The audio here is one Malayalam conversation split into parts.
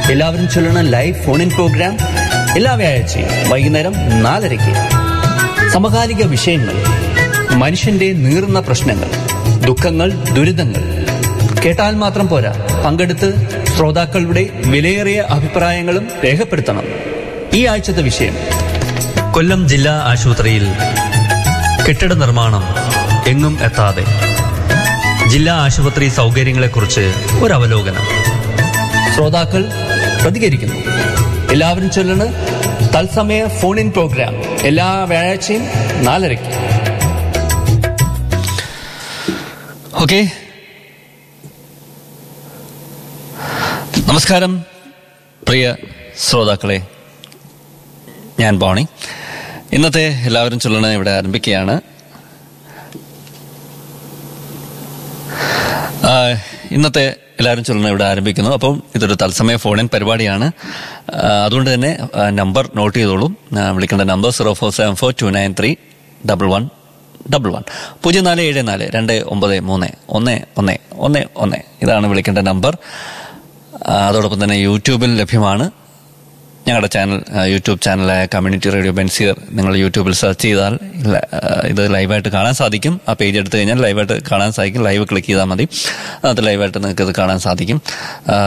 എല്ലാവരും ചൊല്ലണ ലൈവ് ഫോൺ ഇൻ പ്രോഗ്രാം എല്ലാ വ്യാഴാഴ്ചയും വൈകുന്നേരം നാലരയ്ക്ക് സമകാലിക വിഷയങ്ങൾ മനുഷ്യന്റെ നീറുന്ന പ്രശ്നങ്ങൾ ദുഃഖങ്ങൾ ദുരിതങ്ങൾ കേട്ടാൽ മാത്രം പോരാ പങ്കെടുത്ത് ശ്രോതാക്കളുടെ വിലയേറിയ അഭിപ്രായങ്ങളും രേഖപ്പെടുത്തണം ഈ ആഴ്ചത്തെ വിഷയം കൊല്ലം ജില്ലാ ആശുപത്രിയിൽ കെട്ടിട നിർമ്മാണം എങ്ങും എത്താതെ ജില്ലാ ആശുപത്രി സൗകര്യങ്ങളെക്കുറിച്ച് ഒരു അവലോകനം ശ്രോതാക്കൾ പ്രതികരിക്കുന്നു എല്ലാവരും ചൊല്ലണ് തത്സമയ ഫോൺ ഇൻ പ്രോഗ്രാം എല്ലാ വ്യാഴാഴ്ചയും നാലരയ്ക്ക് ഓക്കെ നമസ്കാരം പ്രിയ ശ്രോതാക്കളെ ഞാൻ ബോണി ഇന്നത്തെ എല്ലാവരും ചൊല്ലണ ഇവിടെ ആരംഭിക്കുകയാണ് ആ, ഇന്നത്തെ എല്ലാവരും ചൊല്ലണ ഇവിടെ ആരംഭിക്കുന്നു അപ്പം ഇതൊരു തത്സമയ ഫോൺ ഇൻ പരിപാടിയാണ് ആ, അതുകൊണ്ട് തന്നെ ആ, നമ്പർ നോട്ട് ചെയ്തോളൂ ആ, വിളിക്കേണ്ട number zero four seven four two nine three double one double one പൂജ്യം നാല് ഏഴ് നാല് രണ്ട് ഒമ്പത് മൂന്ന് ഒന്ന് ഒന്ന് ഒന്ന് ഒന്ന് ഇതാണ് വിളിക്കേണ്ട നമ്പർ ആ, അതോടൊപ്പം തന്നെ യൂട്യൂബിൽ ലഭ്യമാണ് ഞങ്ങളുടെ ചാനൽ ആ, യൂട്യൂബ് ചാനലായ കമ്മ്യൂണിറ്റി റേഡിയോ ബെൻസിയർ നിങ്ങൾ യൂട്യൂബിൽ സെർച്ച് ചെയ്താൽ ല- ആ, ഇത് ലൈവായിട്ട് കാണാൻ സാധിക്കും ആ പേജ് എടുത്തു കഴിഞ്ഞാൽ ലൈവായിട്ട് കാണാൻ സാധിക്കും ലൈവ് ക്ലിക്ക് ചെയ്താൽ മതി അത് ലൈവായിട്ട് നിങ്ങൾക്ക് ഇത് കാണാൻ സാധിക്കും ആ,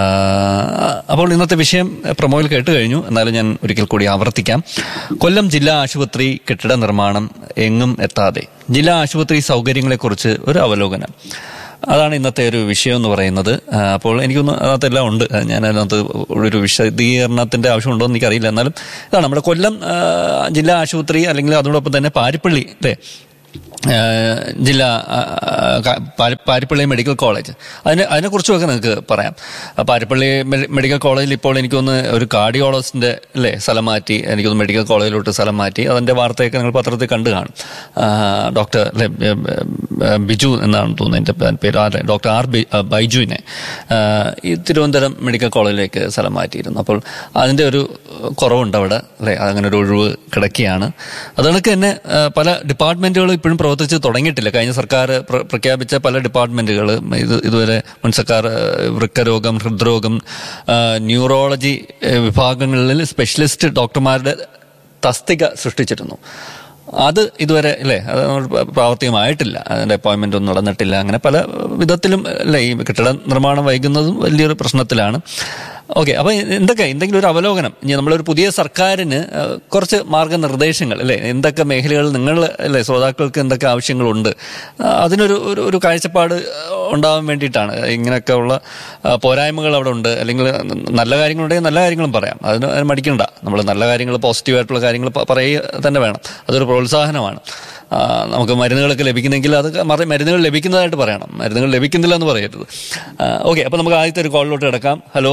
അപ്പോൾ ഇന്നത്തെ വിഷയം പ്രൊമോയിൽ കേട്ട് കഴിഞ്ഞു എന്നാലും ഞാൻ ഒരിക്കൽ കൂടി ആവർത്തിക്കാം കൊല്ലം ജില്ലാ ആശുപത്രി കെട്ടിട നിർമ്മാണം എങ്ങും എത്താതെ ജില്ലാ ആശുപത്രി സൗകര്യങ്ങളെക്കുറിച്ച് ഒരു അവലോകനം അതാണ് ഇന്നത്തെ ഒരു വിഷയം എന്ന് പറയുന്നത് ആ, അപ്പോൾ എനിക്കൊന്ന് അതിനകത്തെല്ലാം ഉണ്ട് ആ, ഞാൻ അതിനകത്ത് ഒരു വിശദീകരണത്തിന്റെ ആവശ്യമുണ്ടോ എന്ന് എനിക്കറിയില്ല എന്നാലും ഇതാണ് നമ്മുടെ കൊല്ലം ആ, ജില്ലാ ആശുപത്രി അല്ലെങ്കിൽ അതോടൊപ്പം തന്നെ പാരിപ്പള്ളി അല്ലേ ആ, ജില്ലാ ആ, ക- പാരി- പാരിപ്പള്ളി മെഡിക്കൽ കോളേജ് അതിനെ അതിനെക്കുറിച്ചുമൊക്കെ നിങ്ങൾക്ക് പറയാം ആ, പാരിപ്പള്ളി മെ- മെഡിക്കൽ കോളേജിൽ ഇപ്പോൾ എനിക്കൊന്ന് ഒരു കാർഡിയോളജിസ്റ്റിന്റെ അല്ലേ സ്ഥലം മാറ്റി എനിക്കൊന്ന് മെഡിക്കൽ കോളേജിലോട്ട് സ്ഥലം മാറ്റി അതിന്റെ വാർത്തയൊക്കെ നിങ്ങൾ പത്രത്തിൽ കണ്ടു കാണും ആ, ഡോക്ടർ അല്ലെ ഏ, ഏ, ബിജു എന്നാണ് തോന്നുന്നത് എൻ്റെ പേര് ആരുടെ ഡോക്ടർ ആർ ബി ആ, ബൈജുവിനെ ആ, ഈ തിരുവനന്തപുരം മെഡിക്കൽ കോളേജിലേക്ക് സ്ഥലം മാറ്റിയിരുന്നു അപ്പോൾ അതിന്റെ ഒരു കുറവുണ്ട് അവിടെ അല്ലെ അങ്ങനെ ഒരു ഒഴിവ് കിടക്കുകയാണ് അതുകണക്ക് തന്നെ ആ, പല ഡിപ്പാർട്ട്മെന്റുകളും ഇപ്പോഴും പ്രവർത്തിച്ച് തുടങ്ങിയിട്ടില്ല കഴിഞ്ഞ സർക്കാർ പ്ര- പ്രഖ്യാപിച്ച പല ഡിപ്പാർട്ട്മെന്റുകൾ ഇത് ഇതുവരെ മുൻ സർക്കാർ ആ, വൃക്കരോഗം ഹൃദ്രോഗം ആ, ന്യൂറോളജി ആ, വിഭാഗങ്ങളിൽ സ്പെഷ്യലിസ്റ്റ് ഡോക്ടർമാരുടെ തസ്തിക സൃഷ്ടിച്ചിരുന്നു അത് ഇതുവരെ അല്ലേ അത് പ്രാവർത്തികമായിട്ടില്ല അതിന്റെ അപ്പോയിന്റ്മെന്റ് ഒന്നും നടന്നിട്ടില്ല അങ്ങനെ പല വിധത്തിലും അല്ലേ ഈ കെട്ടിട നിർമ്മാണം വൈകുന്നതും വലിയൊരു പ്രശ്നത്തിലാണ് ഓക്കെ അപ്പൊ എന്തൊക്കെ എന്തെങ്കിലും ഒരു അവലോകനം ഇനി നമ്മളൊരു പുതിയ സർക്കാരിന് ആ, കുറച്ച് മാർഗനിർദ്ദേശങ്ങൾ അല്ലേ എന്തൊക്കെ മേഖലകൾ നിങ്ങൾ അല്ലേ ശ്രോതാക്കൾക്ക് എന്തൊക്കെ ആവശ്യങ്ങളുണ്ട് ആ, അതിനൊരു ഒരു ഒരു കാഴ്ചപ്പാട് ഉണ്ടാവാൻ വേണ്ടിയിട്ടാണ് ഇങ്ങനെയൊക്കെ ഉള്ള ആ, പോരായ്മകൾ അവിടെ ഉണ്ട് അല്ലെങ്കിൽ നല്ല കാര്യങ്ങളുണ്ടെങ്കിൽ നല്ല കാര്യങ്ങളും പറയാം അതിന് അതിന് മടിക്കണ്ട നമ്മൾ നല്ല കാര്യങ്ങൾ പോസിറ്റീവായിട്ടുള്ള കാര്യങ്ങൾ പ- പറയുക തന്നെ വേണം അതൊരു പ്രോത്സാഹനമാണ് ആ, നമുക്ക് മരുന്നുകളൊക്കെ ലഭിക്കുന്നെങ്കിൽ അത് മറി- മരുന്നുകൾ ലഭിക്കുന്നതായിട്ട് പറയണം മരുന്നുകൾ ലഭിക്കുന്നില്ല എന്ന് പറയരുത് ഓക്കെ അപ്പൊ നമുക്ക് ആദ്യത്തെ ഒരു കോളിലോട്ട് കിടക്കാം ഹലോ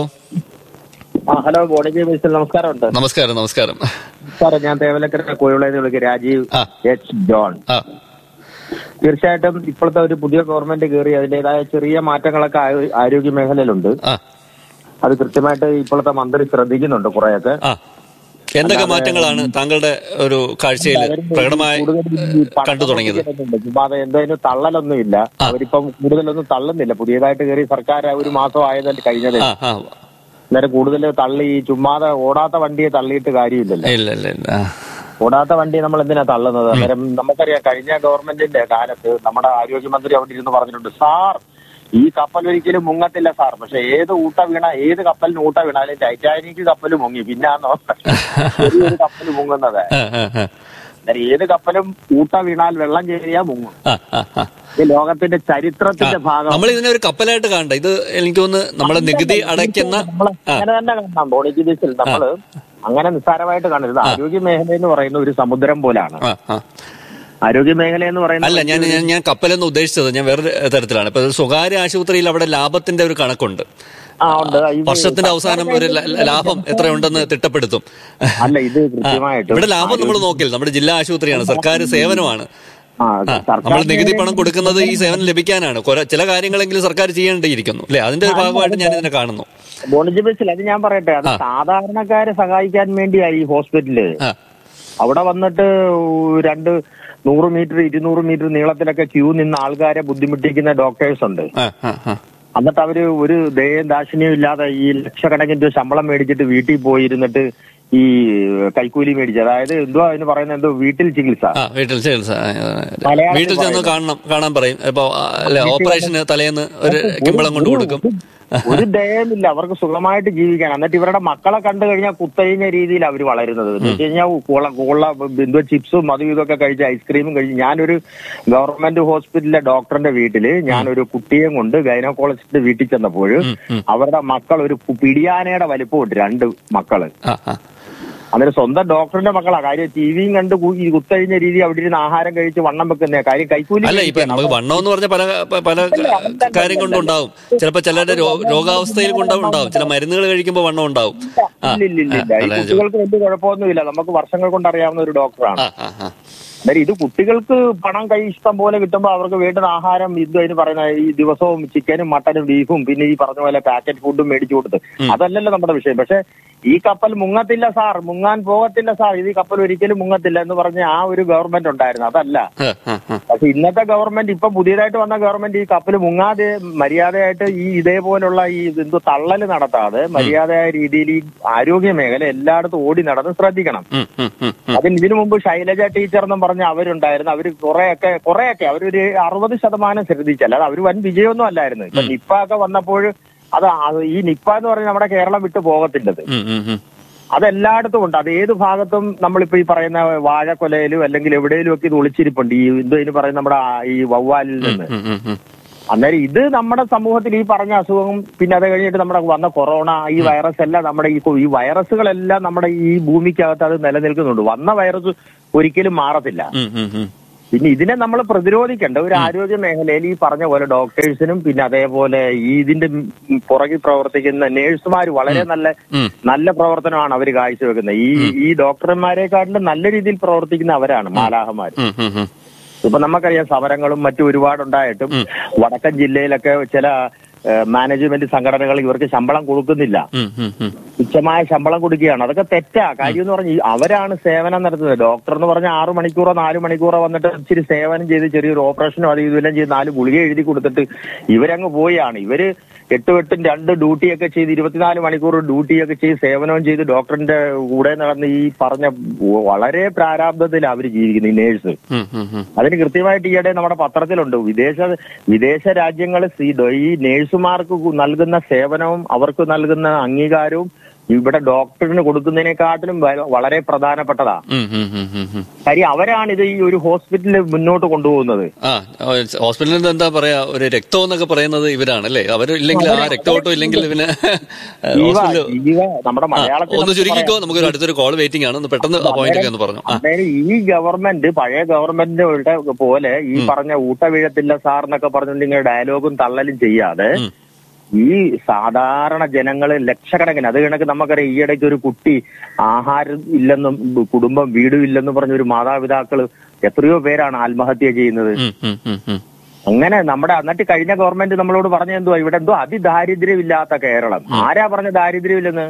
ആ ഹലോ ബോഡി മിസ്റ്റർ നമസ്കാരമുണ്ട് നമസ്കാരം നമസ്കാരം സാറേ ഞാൻ തേവലക്കര കോഴിവിളയിൽ വിളിക്കുക രാജീവ് ആ. എച്ച് ജോൺ ആ തീർച്ചയായിട്ടും ഇപ്പോഴത്തെ ഒരു പുതിയ ഗവൺമെന്റ് കയറി അതിന്റേതായ ചെറിയ മാറ്റങ്ങളൊക്കെ ആയോ- ആരോഗ്യ മേഖലയിലുണ്ട് ആ അത് കൃത്യമായിട്ട് ഇപ്പോഴത്തെ മന്ത്രി ശ്രദ്ധിക്കുന്നുണ്ട് കുറെയൊക്കെ ആ എന്തൊക്കെ മാറ്റങ്ങളാണ് താങ്കളുടെ ഒരു കാഴ്ചയിൽ പ്രകടമായി കൂടുതൽ ഈ ഏഹ്, പണം കണ്ടു തുടങ്ങിയത് കൊടുക്കുന്നുണ്ട്. ചുമ്മാതെ എന്തായാലും തള്ളലൊന്നുമില്ല അവരിപ്പം കൂടുതലൊന്നും തള്ളുന്നില്ല പുതിയതായിട്ട് കയറി സർക്കാർ ഒരു മാസം ആയതല്ലേ കഴിഞ്ഞത് ആ ആ അന്നേരം കൂടുതൽ തള്ളി ഈ ചുമ്മാതെ ഓടാത്ത വണ്ടിയെ തള്ളിയിട്ട് കാര്യമില്ലല്ലോ ഇല്ല ഇല്ല ഇല്ല ആ. ഓടാത്ത വണ്ടി നമ്മൾ എന്തിനാ തള്ളുന്നത് അന്നേരം നമുക്കറിയാം കഴിഞ്ഞ ഗവൺമെന്റിന്റെ കാലത്ത് നമ്മുടെ ആരോഗ്യമന്ത്രി അവിടെ ഇരുന്ന് പറഞ്ഞിട്ടുണ്ട് സാർ ഈ കപ്പൽ ഒരിക്കലും മുങ്ങത്തില്ല സാർ പക്ഷെ ഏത് ഊട്ട വീണ ഏത് കപ്പലിന് ഊട്ട വീണാലും ടൈറ്റാനിക് കപ്പൽ മുങ്ങി പിന്നാന്നോ ചെറിയൊരു കപ്പൽ മുങ്ങുന്നത് ആ, ആ, ആ. അന്നേരം ഏത് കപ്പലും ഊട്ട വീണാൽ വെള്ളം കയറിയാ മുങ്ങും ആ, ആ, ആ. ഇത് ലോകത്തിന്റെ ചരിത്രത്തിന്റെ ഭാഗം നമ്മൾ ഇതിനെ ഒരു കപ്പലായിട്ട് കാണണ്ട ഇത് എനിക്ക് തോന്നുന്നു നമ്മളെ നികുതി അടയ്ക്കുന്ന നമ്മള് ആ, അങ്ങനെ തന്നെ കാണാം ബോണിജി ബീച്ചിൽ നമ്മള് അങ്ങനെ നിസ്സാരമായിട്ട് കാണരുത് ആരോഗ്യ മേഖല എന്ന് പറയുന്ന ഒരു സമുദ്രം പോലാണ് ആ, ആ. ആരോഗ്യ മേഖല എന്ന് പറയുന്നത് അല്ല ഞാൻ ഞാൻ ഞാൻ കപ്പലെന്ന് ഉദ്ദേശിച്ചത് ഞാൻ വേറൊരു തരത്തിലാണ് ഇപ്പൊ സ്വകാര്യ ആശുപത്രിയിൽ അവിടെ ലാഭത്തിന്റെ ഒരു കണക്കുണ്ട് ആ ഉണ്ട് ഈ വർഷത്തിന്റെ അവസാനം ഒരു ല- ലാഭം എത്രയുണ്ടെന്ന് തിട്ടപ്പെടുത്തും അല്ല ഇത് ആ, കൃത്യമായിട്ട് ഇവിടെ ലാഭം നമ്മൾ നോക്കില്ല നമ്മുടെ ജില്ലാ ആശുപത്രിയാണ് സർക്കാർ സേവനമാണ് ആ, ആ, സർക്കാർ നമ്മൾ നികുതി പണം കൊടുക്കുന്നത് ഈ സേവനം ലഭിക്കാനാണ് കുറെ- ചില കാര്യങ്ങളെങ്കിലും സർക്കാർ ചെയ്യേണ്ടിയിരിക്കുന്നു അല്ലെ അതിന്റെ ഒരു ഭാഗമായിട്ട് ഞാൻ ഇതിനെ കാണുന്നു ബോണിജി ബസ്സിൽ അത് ഞാൻ പറയട്ടെ അത് സാധാരണക്കാരെ സഹായിക്കാൻ വേണ്ടിയായി ഈ ഹോസ്പിറ്റല് ആ അവിടെ വന്നിട്ട് രണ്ട് നൂറ് മീറ്റർ ഇരുന്നൂറ് മീറ്റർ നീളത്തിലൊക്കെ ക്യൂ നിന്ന് ആൾക്കാരെ ബുദ്ധിമുട്ടിക്കുന്ന ഡോക്ടേഴ്സ് ഉണ്ട് ആ ആ ആ എന്നിട്ട് അവര് ഒരു ദയം ദാക്ഷിണ്യം ഇല്ലാതെ ഈ ലക്ഷക്കണക്കിന് രൂപ ശമ്പളം മേടിച്ചിട്ട് വീട്ടിൽ പോയിരുന്നിട്ട് ഈ കൈക്കൂലി മേടിച്ച് അതായത് എന്തോ അതിന് പറയുന്നത് എന്തോ വീട്ടിൽ ചികിത്സ ആ വീട്ടിൽ ചികിത്സ ആ, ആ, മലയാളത്തിൽ വീട്ടിൽ ചെന്ന് പറയുന്നത്. കാണണം കാണാൻ പറയും ഇപ്പൊ ആ, അല്ലെ ഓപ്പറേഷന് തലേന്ന് ഒരു കിമ്പളം കൊണ്ട് കൊടുക്കും ഒരു ദയമില്ല അവർക്ക് സുഖമായിട്ട് ജീവിക്കാൻ എന്നിട്ട് ഇവരുടെ മക്കളെ കണ്ടു കഴിഞ്ഞാൽ കുത്തഴിഞ്ഞ രീതിയിൽ അവർ വളരുന്നത് എന്ന് വെച്ച് കഴിഞ്ഞാൽ കൂള കൂള എന്തോ ചിപ്സും അതും ഇതൊക്കെ കഴിച്ച് ഐസ്ക്രീമും കഴിച്ച് ഞാനൊരു ഗവൺമെന്റ് ഹോസ്പിറ്റലിലെ ഡോക്ടറിന്റെ വീട്ടില് ഞാനൊരു കുട്ടിയെയും കൊണ്ട് ഗൈനക്കോളജിസ്റ്റ് വീട്ടിൽ ചെന്നപ്പോൾ അവരുടെ മക്കൾ ഒരു കു- പിടിയാനയുടെ വലിപ്പമുണ്ട് രണ്ട് മക്കള് ആ ആ അന്നേരം സ്വന്തം ഡോക്ടറിന്റെ മക്കളാ കാര്യം ടിവിയും കണ്ട് കു- ഈ കുത്തഴിഞ്ഞ രീതി അവിടെ ഇരുന്ന് ആഹാരം കഴിച്ച് വണ്ണം വെക്കുന്ന കാര്യം കൈക്കൂലി അല്ല ഇപ്പൊ നമുക്ക് വണ്ണം എന്ന് പറഞ്ഞ പല പ- പല കാര്യം കൊണ്ടുണ്ടാവും ചിലപ്പോ ചിലരുടെ രോ- രോഗാവസ്ഥയിൽ കൊണ്ടും ഉണ്ടാവും ചില മരുന്നുകൾ കഴിക്കുമ്പോൾ വണ്ണം ഉണ്ടാവും ആ ഇല്ല ഇല്ല ഇല്ല ആ, ഈ അതാ ഞാൻ കുട്ടികൾക്ക് വലിയ കുഴപ്പമൊന്നുമില്ല നമുക്ക് വർഷങ്ങൾ കൊണ്ട് അറിയാവുന്ന ഒരു ഡോക്ടറാണ് ആ ആ ആ അന്നേരം ഇത് കുട്ടികൾക്ക് പണം കൈ ഇഷ്ടം പോലെ കിട്ടുമ്പോൾ അവർക്ക് വേണ്ടുന്ന ആഹാരം ഇത് അതിന് പറയുന്ന ഈ ദിവസവും ചിക്കനും മട്ടനും ബീഫും പിന്നെ ഈ പറഞ്ഞ പോലെ പാക്കറ്റ് ഫുഡും മേടിച്ചു കൊടുത്ത് അതല്ലല്ലോ നമ്മുടെ വിഷയം പക്ഷെ ഈ കപ്പൽ മുങ്ങത്തില്ല സാർ മുങ്ങാൻ പോകത്തില്ല സാർ ഇത് ഈ കപ്പൽ ഒരിക്കലും മുങ്ങത്തില്ല എന്ന് പറഞ്ഞ ആ ഒരു ഗവൺമെന്റ് ഉണ്ടായിരുന്നു അതല്ല ആ, ആ, ആ. പക്ഷെ ഇന്നത്തെ ഗവൺമെന്റ് ഇപ്പൊ പുതിയതായിട്ട് വന്ന ഗവൺമെന്റ് ഈ കപ്പൽ മുങ്ങാതെ മര്യാദയായിട്ട് ഈ ഇതേപോലുള്ള ഈ എന്തോ തള്ളല് നടത്താതെ മര്യാദയായ രീതിയിൽ ഈ ആരോഗ്യ മേഖല എല്ലായിടത്തും ഓടി നടന്ന് ശ്രദ്ധിക്കണം ഉം, ഉം, ഉം, ഉം. അതിന് ഇതിനു മുമ്പ് ശൈലജ ടീച്ചർ എന്നും പറഞ്ഞ അവരുണ്ടായിരുന്നു അവര് കുറെയൊക്കെ കുറെയൊക്കെ അവരൊരു അറുപത് ശതമാനം ശ്രദ്ധിച്ചല്ല അത് അവര് വൻ വിജയമൊന്നും അല്ലായിരുന്നു ഇപ്പൊ നിപ്പ ഒക്കെ വന്നപ്പോൾ അത് ആ- ഈ നിപ്പ എന്ന് പറഞ്ഞാൽ നമ്മുടെ കേരളം വിട്ടു പോകത്തില്ലത് ഉം, ഉം, ഉം. അതെല്ലായിടത്തും ഉണ്ട് അത് ഏത് ഭാഗത്തും നമ്മളിപ്പോ ഈ പറയുന്ന വാഴക്കൊലയിലും അല്ലെങ്കിൽ എവിടെയെങ്കിലും ഒക്കെ ഇത് ഒളിച്ചിരിപ്പുണ്ട് ഈ ഇത് ഇതിന് പറയുന്ന നമ്മുടെ ആ ഈ വവ്വാലിൽ നിന്ന് ഉം, ഉം, ഉം. അന്നേരം ഇത് നമ്മുടെ സമൂഹത്തിൽ ഈ പറഞ്ഞ അസുഖം പിന്നെ അത് കഴിഞ്ഞിട്ട് നമ്മുടെ വന്ന കൊറോണ ഈ വൈറസ് എല്ലാം നമ്മുടെ ഈ ഈ വൈറസുകളെല്ലാം നമ്മുടെ ഈ ഭൂമിക്കകത്ത് അത് നിലനിൽക്കുന്നുണ്ട് വന്ന വൈറസ് ഒരിക്കലും മാറത്തില്ല ഉം, ഉം, ഉം. പിന്നെ ഇതിനെ നമ്മൾ പ്രതിരോധിക്കേണ്ട ഒരു ആരോഗ്യ മേഖലയിൽ ഈ പറഞ്ഞ പോലെ ഡോക്ടേഴ്സിനും പിന്നെ അതേപോലെ ഈ ഇതിന്റെ ഉം പുറകിൽ പ്രവർത്തിക്കുന്ന നേഴ്സുമാർ വളരെ നല്ല ഉം. നല്ല പ്രവർത്തനമാണ് അവർ കാഴ്ചവെക്കുന്നത് ഈ ഈ ഡോക്ടർമാരെക്കാട്ടിലും നല്ല രീതിയിൽ പ്രവർത്തിക്കുന്ന അവരാണ് മാലാഹമാർ ഉം, ഉം, ഉം. ഇപ്പൊ നമുക്കറിയാം സമരങ്ങളും മറ്റും ഒരുപാടുണ്ടായിട്ടും വടക്കൻ ജില്ലയിലൊക്കെ ചില ഏഹ്, മാനേജ്മെന്റ് സംഘടനകൾ ഇവർക്ക് ശമ്പളം കൊടുക്കുന്നില്ല ഉം, ഉം, ഉം. തുച്ഛമായ ശമ്പളം കൊടുക്കുകയാണ് അതൊക്കെ തെറ്റാ കാര്യം എന്ന് പറഞ്ഞാൽ അവരാണ് സേവനം നടത്തുന്നത് ഡോക്ടർ എന്ന് പറഞ്ഞാൽ ആറു മണിക്കൂറോ നാല് മണിക്കൂറോ വന്നിട്ട് ഇച്ചിരി സേവനം ചെയ്ത് ചെറിയൊരു ഓപ്പറേഷനോ അത് ഇതെല്ലാം ചെയ്ത് നാല് ഗുളിക എഴുതി കൊടുത്തിട്ട് ഇവരങ്ങ് പോയാണ് ഇവര് എട്ടും എട്ടും രണ്ട് ഡ്യൂട്ടിയൊക്കെ ചെയ്ത് ഇരുപത്തിനാല് മണിക്കൂർ ഡ്യൂട്ടിയൊക്കെ ചെയ്ത് സേവനവും ചെയ്ത് ഡോക്ടറിന്റെ കൂടെ നടന്ന് ഈ പറഞ്ഞ വളരെ പ്രാരാബ്ധത്തിൽ അവർ ജീവിക്കുന്നത് ഈ നേഴ്സ് ഉം, ഉം, ഉം. അതിന് കൃത്യമായിട്ട് ഈയിടെ നമ്മുടെ പത്രത്തിലുണ്ട് വിദേശ വിദേശ രാജ്യങ്ങൾ ഈ നേഴ്സുമാർക്ക് കു- നൽകുന്ന സേവനവും അവർക്ക് നൽകുന്ന അംഗീകാരവും ഇവിടെ ഡോക്ടറിന് കൊടുക്കുന്നതിനെക്കാട്ടിലും വ- വളരെ പ്രധാനപ്പെട്ടതാ ഉം, ഉം, ഉം, ഉം, ഉം. കാര്യം അവരാണ് ഇത് ഈ ഒരു ഹോസ്പിറ്റലിൽ മുന്നോട്ട് കൊണ്ടുപോകുന്നത് ആ ഹോസ്പിറ്റലിൽ നിന്ന് എന്താ പറയാ ഒരു രക്തം എന്നൊക്കെ പറയുന്നത് ഇവരാണ് അല്ലേ അവരില്ലെങ്കിൽ ആ രക്തോട്ടം ഇല്ലെങ്കിൽ പിന്നെ ജീവ ഹോസ്പിറ്റലിൽ ജീവ നമ്മുടെ ആ, മലയാളത്തിൽ ഒന്ന് നമുക്ക് ചുരുക്കിക്കോ പറയാം. നമുക്ക് അടുത്തൊരു കോൾ വെയിറ്റിംഗ് ആണ് ഒന്ന് പെട്ടെന്ന് പോയിന്റ് ഒന്ന് പറഞ്ഞു ആ അതായത് ഈ ഗവൺമെന്റ് പഴയ ഗവൺമെന്റിന്റെ പോലെ ഈ പറഞ്ഞ ഊട്ട വീഴത്തില്ല സാർ എന്നൊക്കെ പറഞ്ഞുകൊണ്ട് ഇങ്ങനെ ഡയലോഗും തള്ളലും ചെയ്യാതെ ഉം. ഈ സാധാരണ ജനങ്ങള് ലക്ഷക്കണക്കിന് അത് കണക്ക് നമുക്കറിയാം ഈയിടയ്ക്ക് ഒരു കുട്ടി ആഹാരം ഇല്ലെന്നും കുടുംബം വീടും ഇല്ലെന്നും പറഞ്ഞ ഒരു മാതാപിതാക്കള് എത്രയോ പേരാണ് ആത്മഹത്യ ചെയ്യുന്നത് ഉം, ഉം, ഉം, ഉം. അങ്ങനെ നമ്മുടെ എന്നിട്ട് കഴിഞ്ഞ ഗവൺമെന്റ് നമ്മളോട് പറഞ്ഞ എന്തുവാ ഇവിടെ എന്തോ അതിദാരിദ്ര്യമില്ലാത്ത കേരളം ആരാ പറഞ്ഞ ദാരിദ്ര്യമില്ലെന്ന്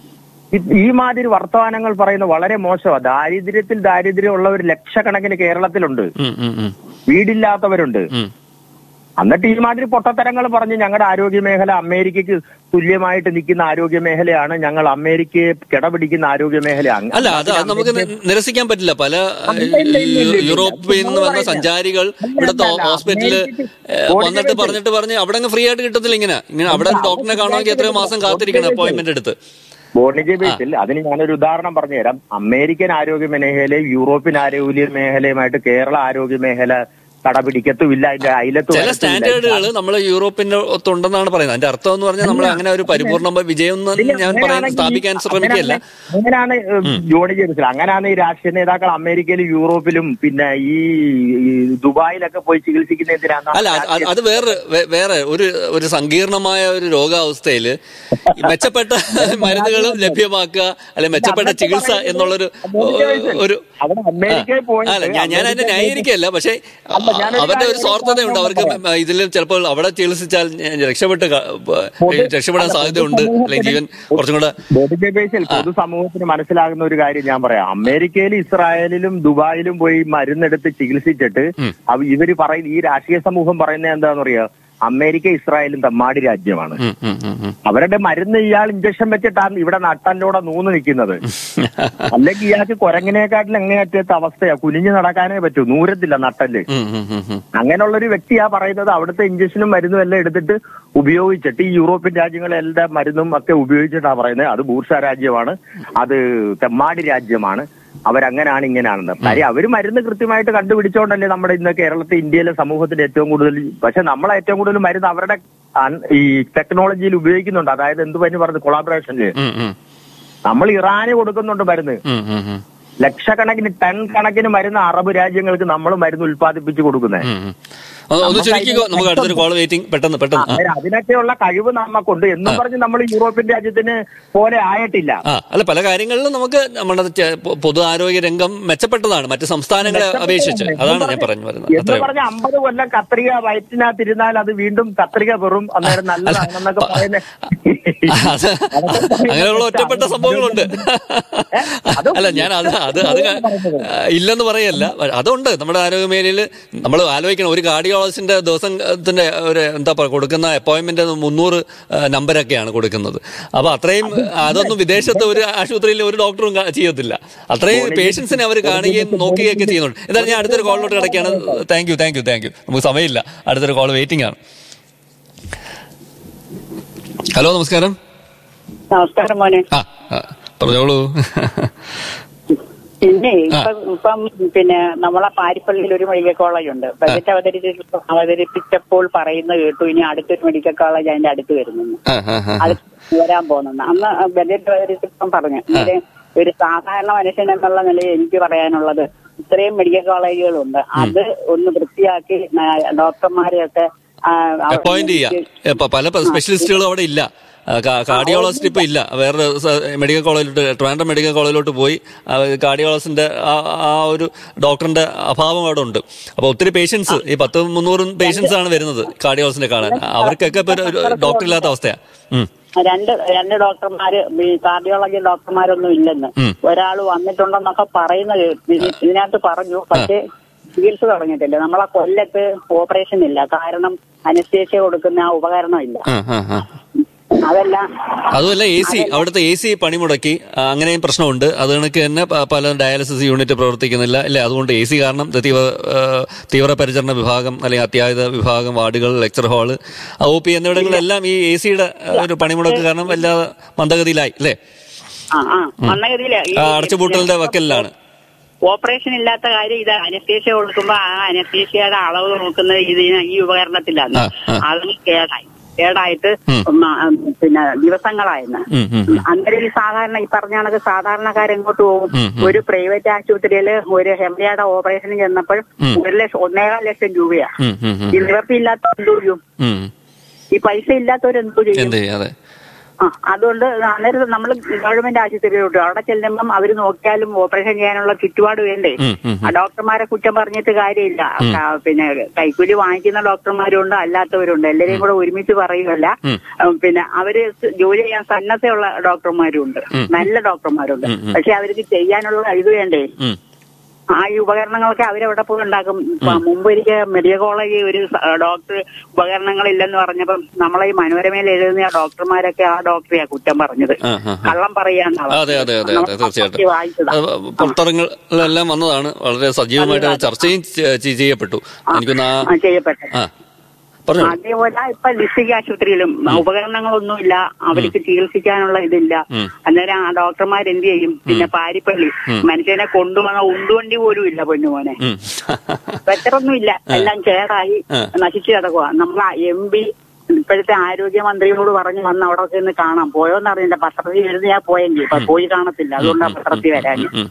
ഈ- ഈ മാതിരി വർത്തമാനങ്ങൾ പറയുന്നത് വളരെ മോശമാണ് ദാരിദ്ര്യത്തിൽ ദാരിദ്ര്യം ഉള്ളവർ ലക്ഷക്കണക്കിന് കേരളത്തിലുണ്ട് ഉം, ഉം, ഉം. വീടില്ലാത്തവരുണ്ട് ഉം. എന്നിട്ട് ഈ മാതിരി പൊട്ടത്തരങ്ങൾ പറഞ്ഞ് ഞങ്ങളുടെ ആരോഗ്യ മേഖല അമേരിക്കക്ക് തുല്യമായിട്ട് നിൽക്കുന്ന ആരോഗ്യ മേഖലയാണ് ഞങ്ങൾ അമേരിക്കയെ കിടപിടിക്കുന്ന ആരോഗ്യ മേഖല അങ്ങ് അല്ല അത് അത് നമുക്ക് നി- നിരസിക്കാൻ പറ്റില്ല പല ഇല്ല, ഇല്ല, ഇല്ല, ഇല്ല. യൂറോപ്പിൽ നിന്ന് വന്ന സഞ്ചാരികൾ ഇവിടുത്തെ അല്ല, ഹോസ്പിറ്റലില് അമേരിക്കക്ക് ഏഹ്, ഒരു വന്നിട്ട് ദിവസം- പറഞ്ഞിട്ട് പറഞ്ഞ് അവിടെ അങ്ങ് ഫ്രീ ആയിട്ട് കിട്ടത്തില്ല ഇങ്ങനെ ഇങ്ങനെ അവിടെ ഒരു ഡോക്ടറിനെ കാണുമെങ്കിൽ എത്രയോ മാസം കാത്തിരിക്കണം അപ്പോയിന്റ്മെന്റ് എടുത്ത് ബോർണിജ് ബേസിൽ അതിന് ഞാനൊരു ഉദാഹരണം പറഞ്ഞുതരാം അമേരിക്കൻ ആരോഗ്യ മേഖലയും യൂറോപ്യൻ ആരോഗ്യ മേഖലയുമായിട്ട് കേരള ആരോഗ്യ മേഖല കടപിടിക്കത്തുമില്ല അതിന്റെ അയലത്ത് ചില സ്റ്റാൻഡേർഡുകൾ നമ്മൾ യൂറോപ്പിന്റെ ഒത്തുണ്ടെന്നാണ് പറയുന്നത് അതിന്റെ അർത്ഥം എന്ന് പറഞ്ഞാൽ നമ്മൾ അങ്ങനെ ഒരു പരിപൂർണ്ണ വിജയം എന്ന് ഞാൻ പറയാൻ സ്ഥാപിക്കാൻ ശ്രമിക്കുകയല്ല അങ്ങനെയാണ് ജോണി ജെയിംസ് അങ്ങനെയാണ് ഈ രാഷ്ട്രീയ നേതാക്കൾ അമേരിക്കയിലും യൂറോപ്പിലും പിന്നെ ഈ ഈ ദുബായിലൊക്കെ പോയി ചികിത്സിക്കുന്ന എന്തിനാണ് അല്ല അത് അത് അത് വേറെ വേ- വേറെ ഒരു ഒരു സങ്കീർണമായ ഒരു രോഗാവസ്ഥയില് ഈ മെച്ചപ്പെട്ട മരുന്നുകളും ലഭ്യമാക്കുക അല്ലെ മെച്ചപ്പെട്ട ചികിത്സ എന്നുള്ളൊരു ഒരു അവിടെ അമേരിക്കയിൽ പോയിട്ട് അല്ല ഞാൻ ഞാൻ അതിനെ ന്യായീകരിക്കല്ല പക്ഷേ അല്ല, ഞാനൊരു അവരുടെ ഒരു കാര്യം സ്വാർത്ഥതയുണ്ട് അവർക്ക് ഇതിൽ ചിലപ്പോൾ അവിടെ ചികിത്സിച്ചാൽ ഞാൻ രക്ഷപ്പെട്ട് ക- രക്ഷപ്പെടാൻ സാധ്യതയുണ്ട് അല്ലെങ്കിൽ ജീവൻ കുറച്ചും കൂടെ ബോഡി ബേസിൽ പൊതുസമൂഹത്തിന് മനസ്സിലാകുന്ന ഒരു കാര്യം ഞാൻ പറയാം അമേരിക്കയിലും ഇസ്രായേലിലും ദുബായിലും പോയി മരുന്നെടുത്ത് ചികിത്സിച്ചിട്ട് അവ- ഇവര് പറയുന്ന ഈ രാഷ്ട്രീയ സമൂഹം പറയുന്നത് എന്താന്ന് പറയാ അമേരിക്ക ഇസ്രായേലും തമ്മാടി രാജ്യമാണ് ഉം, ഉം, ഉം, ഉം. അവരുടെ മരുന്ന് ഇയാൾ ഇഞ്ചക്ഷൻ വെച്ചിട്ടാണ് ഇവിടെ നട്ടല്ലോടെ നൂന്ന് നിൽക്കുന്നത് അല്ലെങ്കിൽ ഇയാൾക്ക് കുരങ്ങിനെക്കാട്ടിൽ എങ്ങനെയറ്റത്തെ അവസ്ഥയാ കുനിഞ്ഞു നടക്കാനേ പറ്റൂ നൂരത്തില്ല നട്ടല് ഉം, ഉം, ഉം, ഉം. അങ്ങനെയുള്ള ഒരു വ്യക്തിയാ പറയുന്നത് അവിടുത്തെ ഇഞ്ചക്ഷനും മരുന്നും എല്ലാം എടുത്തിട്ട് ഉപയോഗിച്ചിട്ട് ഈ യൂറോപ്യൻ രാജ്യങ്ങളെല്ലാം മരുന്നും ഒക്കെ ഉപയോഗിച്ചിട്ടാ പറയുന്നത് അത് ബൂർഷ രാജ്യമാണ് അത് തെമ്മാടി രാജ്യമാണ് അവരങ്ങനാണ് ഇങ്ങനെയാണെന്ന് കാര്യം അവര് മരുന്ന് കൃത്യമായിട്ട് കണ്ടുപിടിച്ചോണ്ടല്ലേ നമ്മുടെ ഇന്ന് കേരളത്തെ ഇന്ത്യയിലെ സമൂഹത്തിൽ ഏറ്റവും കൂടുതൽ പക്ഷെ നമ്മളെ ഏറ്റവും കൂടുതൽ മരുന്ന് അവരുടെ അൺ- ഈ ടെക്നോളജിയിൽ ഉപയോഗിക്കുന്നുണ്ട് അതായത് എന്ത് പനി പറഞ്ഞത് കൊളാബറേഷനില് ഉം, ഉം. നമ്മൾ ഇറാന് കൊടുക്കുന്നുണ്ട് മരുന്ന് ഉം, ഉം, ഉം. ലക്ഷക്കണക്കിന് ടൺ കണക്കിന് മരുന്ന് അറബ് രാജ്യങ്ങൾക്ക് നമ്മൾ മരുന്ന് ഉൽപ്പാദിപ്പിച്ച് കൊടുക്കുന്നത് ഉം, ഉം. ഒന്ന് ഒന്ന് ചുരുക്കിക്കോ നമുക്ക് അടുത്തൊരു കോൾ വെയിറ്റിംഗ് പെട്ടെന്ന് പെട്ടെന്ന് ആ. അന്നേരം അതിനൊക്കെയുള്ള കഴിവ് നമുക്കുണ്ട് എന്നും പറഞ്ഞ് നമ്മൾ യൂറോപ്യൻ രാജ്യത്തിന് പോലെ ആയിട്ടില്ല ആ അല്ല പല കാര്യങ്ങളിലും നമുക്ക് നമ്മുടെ ചെ- പൊ- പൊതു ആരോഗ്യ രംഗം മെച്ചപ്പെട്ടതാണ് മറ്റ് സംസ്ഥാനങ്ങളെ അപേക്ഷിച്ച് അതാണ് ഞാൻ പറഞ്ഞു വരുന്നത് എന്ന് അത്രയും പറഞ്ഞ അമ്പത് കൊല്ലം കത്രിക വയറ്റിനകത്തിരുന്നാൽ അത് വീണ്ടും കത്രിക വെറും അന്നേരം നല്ലതാണെന്നൊക്കെ പറയുന്നത് അത് അങ്ങനെയുള്ള ഒറ്റപ്പെട്ട സംഭവങ്ങളുണ്ട് അല്ല ഞാൻ അത് അത് അത് ക- ഇല്ലെന്ന് പറയല്ല അതുണ്ട് നമ്മുടെ ആരോഗ്യ മേഖലയിൽ നമ്മൾ ആലോചിക്കണം ഒരു കാർഡിയോളജിസ്റ്റിന്റെ ദിവസത്തിന്റെ ഒരു എന്താ പറയുക കൊടുക്കുന്ന അപ്പോയിന്റ്മെന്റ് മുന്നൂറ് നമ്പരൊക്കെയാണ് കൊടുക്കുന്നത് അപ്പൊ അത്രയും അതൊന്നും വിദേശത്ത് ഒരു ആശുപത്രിയിൽ ഒരു ഡോക്ടറും കാ- ചെയ്യത്തില്ല അത്രയും പേഷ്യൻസിനെ അവർ കാണുകയും നോക്കുകയൊക്കെ ചെയ്യുന്നുണ്ട് എന്തായാലും ഞാൻ അടുത്തൊരു കോളിലോട്ട് കിടക്കുകയാണ് thank you thank you thank you നമുക്ക് സമയമില്ല അടുത്തൊരു കോൾ വെയിറ്റിംഗ് ആണ് ഹലോ നമസ്കാരം നമസ്കാരം മോനെ ആ ആ, പറഞ്ഞോളൂ പിന്നെ ഇപ്പം ഇപ്പം പിന്നെ നമ്മളെ പാരിപ്പള്ളിയിൽ ഒരു മെഡിക്കൽ കോളേജ് ഉണ്ട് ബജറ്റ് അവതരിപ്പിച്ച അവതരിപ്പിച്ചപ്പോൾ പറയുന്നത് കേട്ടു ഇനി അടുത്തൊരു മെഡിക്കൽ കോളേജ് അതിന്റെ അടുത്ത് വരുന്നു ആ, ആ, ആ. അടുത്ത് വരാൻ പോകുന്നെന്ന് അന്ന് ബജറ്റ് അവതരിപ്പിച്ചപ്പം പറഞ്ഞു ഇതില് ഒരു സാധാരണ മനുഷ്യൻ എന്നുള്ള നിലയിൽ എനിക്ക് പറയാനുള്ളത് ഇത്രയും മെഡിക്കൽ കോളേജുകളുണ്ട് അത് ഒന്ന് വൃത്തിയാക്കി ന- ഡോക്ടർമാരെയൊക്കെ ആ, അവ- അപ്പോയിന്റ് ചെയ്യാം ഇപ്പൊ പല സ്പെഷ്യലിസ്റ്റുകളും അവിടെ ഇല്ല ആ, കാ- കാർഡിയോളജിസ്റ്റ് ഇപ്പൊ ഇല്ല വേറെ സ- മെഡിക്കൽ കോളേജിലോട്ട് ട്രിവാൻഡ്രം മെഡിക്കൽ കോളേജിലോട്ട് പോയി ആ, കാർഡിയോളജിസ്റ്റിന്റെ ആ ആ ഒരു ഡോക്ടറിന്റെ അഭാവം അവിടെ ഉണ്ട് അപ്പൊ ഒത്തിരി പേഷ്യൻസ് ഈ പത്ത് മുന്നൂറും പേഷ്യൻസ് ആണ് വരുന്നത് കാർഡിയോളജിസ്റ്റിനെ കാണാൻ അവർക്കൊക്കെ ഇപ്പൊ ഒരു ഡോക്ടർ ഇല്ലാത്ത അവസ്ഥയാ ഉം. രണ്ട് രണ്ട് ഡോക്ടർമാര് ഈ കാർഡിയോളജി ഡോക്ടർമാരൊന്നും ഇല്ലെന്ന് ഉം. ഒരാൾ വന്നിട്ടുണ്ടെന്നൊക്കെ പറയുന്നത് ഇതി- ഇതിനകത്ത് പറഞ്ഞു പക്ഷേ ചികിത്സ തുടങ്ങിയിട്ടില്ല നമ്മളെ കൊല്ലത്ത് ഓപ്പറേഷൻ ഇല്ല കാരണം അനസ്തേഷ്യ കൊടുക്കുന്ന ആ ഉപകരണം ഇല്ല ആ, ആ, ആ. അതെല്ലാം അതുമല്ല എ സി അവിടുത്തെ എ സി പണിമുടക്കി ആ, അങ്ങനെയും പ്രശ്നമുണ്ട് അത് കണക്ക് തന്നെ പ- പല ഡയാലിസിസ് യൂണിറ്റ് പ്രവർത്തിക്കുന്നില്ല അല്ലെ അതുകൊണ്ട് എ സി കാരണം ഇത് തീവ്ര ആ, തീവ്രപരിചരണ വിഭാഗം അല്ലെങ്കിൽ അത്യാഹിത വിഭാഗം വാർഡുകൾ ലെക്ചർ ഹാള് ഒ പി എന്നിവിടങ്ങളിലെല്ലാം ഈ എ സിയുടെ ഒരു പണിമുടക്ക് കാരണം വല്ലാതെ മന്ദഗതിയിലായി അല്ലേ ആ ആ മണ്ണഗതിയില് ഈ ആ, അടച്ചുപൂട്ടലിന്റെ വക്കലിലാണ് ഓപ്പറേഷൻ ഇല്ലാത്ത കാര്യം ഇത് അനസ്തേഷ്യ കൊടുക്കുമ്പോ ആ അനസ്തേഷ്യയുടെ അളവ് നോക്കുന്നത് ഇതിന് ഈ ഉപകരണത്തിലാണ് ആ, ആ. അത് കേടായി കേടായിട്ട് ഉം. ഉം, ആ, പിന്നെ ദിവസങ്ങളായിരുന്നു ഉം, ഉം, ഉം. അന്നേരം ഈ സാധാരണ ഈ പറഞ്ഞ കണക്ക് സാധാരണക്കാരെങ്ങോട്ട് പോകും ഉം, ഉം. ഒരു പ്രൈവറ്റ് ആശുപത്രിയില് ഒരു ഹെംലിയുടെ ഓപ്പറേഷന് ചെന്നപ്പോൾ ഉം. ഒരു ലക്ഷം ഒന്നേകാൽ ലക്ഷം രൂപയാ ഉം, ഉം, ഉം. ഈ നിവർത്തിയില്ലാത്ത എന്തോ ചെയ്യും ഉം. ഈ പൈസ ഇല്ലാത്തവരെന്തോ ചെയ്യും എന്ത് ചെയ്യും അതെ ആ അതുകൊണ്ട് അന്നേരം നമ്മൾ ഗവൺമെന്റ് ആശുപത്രിയിലോട്ട് അവിടെ ചെല്ലുമ്പം അവർ നോക്കിയാലും ഓപ്പറേഷൻ ചെയ്യാനുള്ള ചുറ്റുപാട് വേണ്ടേ ഉം, ഉം, ആ ഡോക്ടർമാരെ കുറ്റം പറഞ്ഞിട്ട് കാര്യമില്ല ആ, പിന്നെ കൈക്കൂലി വാങ്ങിക്കുന്ന ഡോക്ടർമാരുണ്ട് അല്ലാത്തവരുണ്ട് എല്ലാവരെയും കൂടെ ഒരുമിച്ച് പറയുമല്ല ഉം. ഉം, പിന്നെ അവര് ജോലി ചെയ്യാൻ സന്നദ്ധയുള്ള ഡോക്ടർമാരുണ്ട് ഉം. നല്ല ഡോക്ടർമാരുണ്ട് ഉം, ഉം. പക്ഷെ അവർക്ക് ചെയ്യാനുള്ള ഇത് വേണ്ടേ ഉം. ആ ഈ ഉപകരണങ്ങളൊക്കെ അവരെവിടെ പോയി ഉണ്ടാക്കും ഇപ്പൊ മുമ്പ് എനിക്ക് മെഡിക്കൽ കോളേജിൽ ഒരു സ- ഡോക്ടർ ഉപകരണങ്ങളില്ലെന്ന് പറഞ്ഞപ്പം നമ്മളെ ഈ മനോരമയിൽ എഴുതുന്ന ആ ഡോക്ടർമാരൊക്കെ ആ ഡോക്ടറെയാ കുറ്റം പറഞ്ഞത് ആ, ആ, ആ. കള്ളം പറയാന്നാ അതെ അതെ അതെ നമ്മൾ അതെ തീർച്ചയായിട്ടും പത്രത്തിൽ വായിച്ചതാ. അത് പുറത്തിറങ്ങളിലെല്ലാം വന്നതാണ് വളരെ സജീവമായിട്ട് അത് ചർച്ചയും ചെ- ചെ- ചെയ്യപ്പെട്ടു എനിക്കൊന്ന് ആ ആ, ചെയ്യപ്പെട്ടത് ആ പറഞ്ഞു അതേപോലെ ഇപ്പൊ ഡിസ്ട്രിക്ട് ആശുപത്രിയിലും ഉപകരണങ്ങളൊന്നുമില്ല അവർക്ക് ചികിത്സിക്കാനുള്ള ഇതില്ല ഉം. അന്നേരം ആ ഡോക്ടർമാർ എന്ത് ചെയ്യും പിന്നെ പാരിപ്പള്ളി മനുഷ്യനെ കൊണ്ടുവന്ന ഉണ്ടുവണ്ടി പോലും ഇല്ല പൊന്നുമോനെ ഉം. വെറ്ററൊന്നും ഇല്ല എല്ലാം കേടായി ആ. നശിച്ചു കിടക്കുക നമ്മൾ എം പി ഇപ്പോഴത്തെ ആരോഗ്യമന്ത്രിയോട് പറഞ്ഞു വന്ന് അവിടെ ചെന്ന് കാണാം പോയോന്ന് അറിയില്ല പത്രത്തിൽ എഴുതിയാ പോയെങ്കിൽ ഇപ്പൊ പോയി കാണത്തില്ല അതുകൊണ്ട് ആ പത്രത്തിൽ വരാൻ ഉം.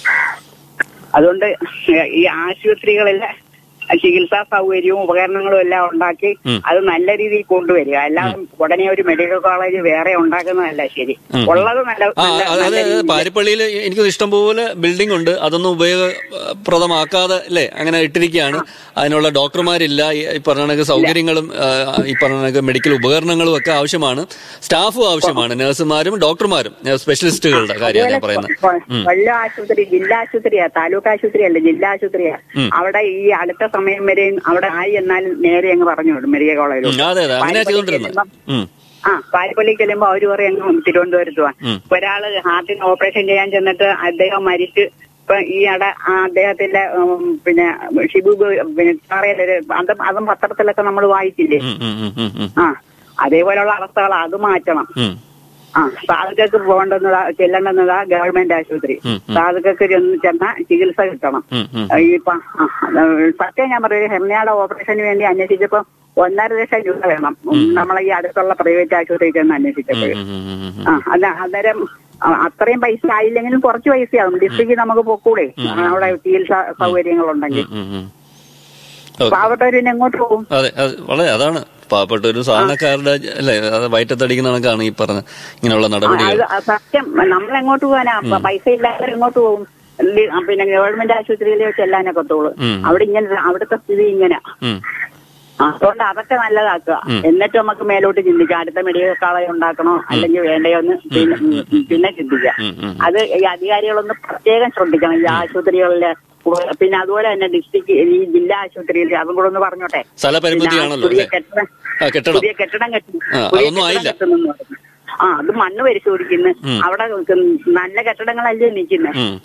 അതുകൊണ്ട് ഈ ആശുപത്രികളിലെ ചികിത്സാ സൗകര്യവും ഉപകരണങ്ങളും എല്ലാം ഉണ്ടാക്കി ഉം. അത് നല്ല രീതിയിൽ കൊണ്ടുവരിക അല്ലാതെ ഉടനെ ഒരു മെഡിക്കൽ കോളേജ് വേറെ ഉണ്ടാക്കുന്നതല്ല ശരി ഉം. ഉള്ളത് നല്ല ആ നല്ല- അതെ നല്ല അതെ രീതിയിൽ- പാരിപ്പള്ളിയിൽ എനിക്ക് ഇഷ്ടംപോലെ ബിൽഡിംഗ് ഉണ്ട് അതൊന്നും ഉപയോഗപ്രദമാക്കാതെ അല്ലേ അങ്ങനെ ഇട്ടിരിക്കുകയാണ് അതിനുള്ള ഡോക്ടർമാരില്ല ഈ ഈ പറഞ്ഞ കണക്ക് സൗകര്യങ്ങളും ആ, ഈ പറഞ്ഞ കണക്ക് മെഡിക്കൽ ഉപകരണങ്ങളും ഒക്കെ ആവശ്യമാണ് സ്റ്റാഫും ആവശ്യമാണ് നഴ്സുമാരും ഡോക്ടർമാരും സ്പെഷ്യലിസ്റ്റുകളുടെ കാര്യമാണ് ഞാൻ പറയുന്നത് ഉം. കൊല്ലം ആശുപത്രി ജില്ലാ ആശുപത്രിയാ താലൂക്ക് ആശുപത്രിയല്ല ജില്ലാ ആശുപത്രിയാ ഉം. അവിടെ ഈ അടുത്ത സമയത്ത് സമയം വരെയും അവിടെ ആയി എന്നാലും നേരെ അങ്ങ് പറഞ്ഞു വിടും മെഡിക്കൽ ഉം, കോളേജിൽ അതെ അതെ അങ്ങനെയാ ചെയ്തോണ്ടിരുന്നത് ഉം. ആ പാരിപ്പള്ളി ചെല്ലുമ്പോ അവര് പറയും അങ്ങ് തിരുവനന്തപുരത്ത് പോവാൻ ഉം. ഒരാള് ഹാർട്ടിന് ഓപ്പറേഷൻ ചെയ്യാൻ ചെന്നിട്ട് അദ്ദേഹം മരിച്ച് ഇപ്പൊ ഈ അട ആ അദ്ദേഹത്തിന്റെ ഉം, പിന്നെ ഷിബു ഗോ- പിന്നെ പറയലൊരു അത് അതും പത്രത്തിലൊക്കെ നമ്മൾ വായിച്ചില്ലേ ഉം, ഉം, ഉം, ഉം, ഉം. ആ അതേപോലെയുള്ള അവസ്ഥകൾ അത് മാറ്റണം ഉം. ആ സാധുക്കൾക്ക് പോകേണ്ടുന്നതാ ചെല്ലേണ്ടുന്നതാ ഗവൺമെന്റ് ആശുപത്രി ഉം, ഉം. സാധുക്കൾക്ക് ചെന്ന് ചെന്ന ചികിത്സ കിട്ടണം ഉം, ഉം. ഈ പ- ആ, അത് സത്യം ഞാൻ പറയും ഹെർണിയുടെ ഓപ്പറേഷന് വേണ്ടി അന്വേഷിച്ചപ്പോ ഒന്നര ലക്ഷം രൂപ വേണം നമ്മളെ ഈ അടുത്തുള്ള പ്രൈവറ്റ് ആശുപത്രിയിൽ ചെന്ന് അന്വേഷിച്ചപ്പോൾ ഉം, ഉം, ഉം, ഉം. ആ അല്ല അന്നേരം ആ, അത്രയും പൈസ ആയില്ലെങ്കിലും കുറച്ച് പൈസയാകും ഡിസ്ട്രിക്റ്റ് നമുക്ക് പൊക്കൂടെ അവിടെ ചികിത്സാ സൗകര്യങ്ങളുണ്ടെങ്കിൽ ഉം, ഉം. ഓക്കെ. പാവപ്പെട്ടവരിന് എങ്ങോട്ട് പോകും അതെ അത് വളരെ അതാണ് പാവപ്പെട്ട ഒരു സാധാരണക്കാരുടെ അല്ലേ അത് വയറ്റത്തടിക്കുന്ന കണക്കാണ് ഈ പറഞ്ഞ ഇങ്ങനെയുള്ള നടപടികൾ അത് ആ സത്യം നമ്മൾ എങ്ങോട്ട് പോകാനാ പ- പൈസ ഇല്ലാത്തവർ എങ്ങോട്ട് പോകും ലി- ആ, പിന്നെ ഗവൺമെന്റ് ആശുപത്രിയിൽ ചെല്ലാനൊക്കത്തുള്ളൂ ഉം. അവിടെ ഇങ്ങനെ അവിടുത്തെ സ്ഥിതി ഇങ്ങനെ ഉം. അതുകൊണ്ട് അതൊക്കെ നല്ലതാക്കുക എന്നിട്ട് നമുക്ക് മേലോട്ട് ചിന്തിക്കാം അടുത്ത മെഡിക്കൽ കോളേജ് ഉണ്ടാക്കണോ അല്ലെങ്കിൽ വേണ്ടയോ എന്ന് പിന്നെ ഉം, പിന്നെ ചിന്തിക്കാം ഉം, ഉം. അത് ഈ അധികാരികളൊന്ന് പ്രത്യേകം ശ്രദ്ധിക്കണം ഈ ആശുപത്രികളിലെ ഉ- പിന്നെ അതുപോലെ തന്നെ ഡിസ്ട്രിക്ട് ഈ ജില്ലാ ആശുപത്രിയിൽ അതും കൂടെ ഒന്ന് പറഞ്ഞോട്ടെ സ്ഥലപരിമിതിയാണല്ലോ പുതിയ അല്ലേ കെട്ടിടം ആ കെട്ടണം പുതിയ കെട്ടിടം കെട്ടുന്നു ആ, പുതിയ അതൊന്നും കെട്ടിടം ആയില്ല. കെട്ടുന്നെന്ന് പറഞ്ഞു. ആ അത് മണ്ണ് പരിശോധിക്കുന്നു ഉം. അവിടെ നല്ല കെട്ടിടങ്ങളല്ലേ നിൽക്കുന്നത് ഉം.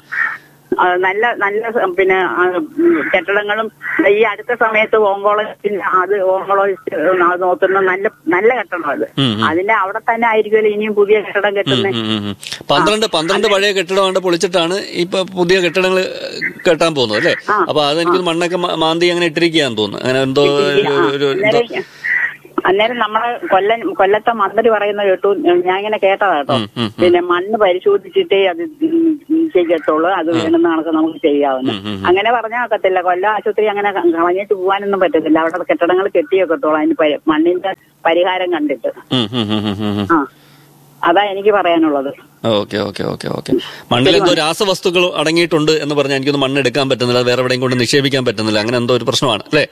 നല്ല നല്ല സ- പിന്നെ ആ, ഉം, കെട്ടിടങ്ങളും ഈ അടുത്ത സമയത്ത് ഓങ്കോളജിസ്റ്റ് അത് ഓങ്കോളജിസ്റ്റ് അത് നോക്കുന്ന നല്ല നല്ല കെട്ടിടം അത് ഉം, ഉം. അതിന്റെ അവിടെ തന്നെ ആയിരിക്കുമല്ലോ ഇനിയും പുതിയ കെട്ടിടം ഉം, കെട്ടുന്നത് ഉം, ഉം. പന്ത്രണ്ട് പന്ത്രണ്ട് പഴയ കെട്ടിടമാണ്ട് പൊളിച്ചിട്ടാണ് ഇപ്പൊ പുതിയ കെട്ടിടങ്ങൾ കെട്ടാൻ പോകുന്നത് അല്ലേ ആ, അപ്പൊ അതെനിക്ക് മണ്ണൊക്കെ മാ- മാന്തി അങ്ങനെ ഇട്ടിരിക്കുകയാന്ന് തോന്നുന്നു അങ്ങനെ എന്തോ ഒരു- ഒരു- എന്തോ അന്നേരം അന്നേരം നമ്മളെ കൊല്ലം കൊല്ലത്തെ മന്ത്രി പറയുന്നത് കേട്ടു ഞാൻ ഇങ്ങനെ കേട്ടതാ കേട്ടോ ഉം, ഉം, ഉം. പിന്നെ മണ്ണ് പരിശോധിച്ചിട്ടേ അത് ചെയ്യത്തുള്ളൂ അത് വേണമെന്ന് കണക്ക് നമുക്ക് ചെയ്യാവുന്നു ഉം, ഉം, ഉം. അങ്ങനെ പറഞ്ഞാൽ ഒക്കത്തില്ല കൊല്ലം ആശുപത്രി അങ്ങനെ ക- കളഞ്ഞിട്ട് പോകാനൊന്നും പറ്റത്തില്ല അവിടെ കെട്ടിടങ്ങൾ കെട്ടിയൊക്കത്തുള്ളൂ അതിന് പരി- മണ്ണിന്റെ പരിഹാരം കണ്ടിട്ട് ഉം, ഉം, ഉം, ഉം, ഉം, ഉം. ആ അതാ എനിക്ക് പറയാനുള്ളത് ഓക്കെ ഓക്കെ ഓക്കെ ഓക്കെ മണ്ണിൽ എന്തോ രാസവസ്തുക്കൾ അടങ്ങിയിട്ടുണ്ട് എന്ന് പറഞ്ഞാൽ എനിക്കൊന്ന് മണ്ണ് എടുക്കാൻ പറ്റുന്നില്ല വേറെ എവിടെയും കൊണ്ട് നിക്ഷേപിക്കാൻ പറ്റുന്നില്ല അങ്ങനെ എന്തോ ഒരു പ്രശ്നമാണ് അല്ലേ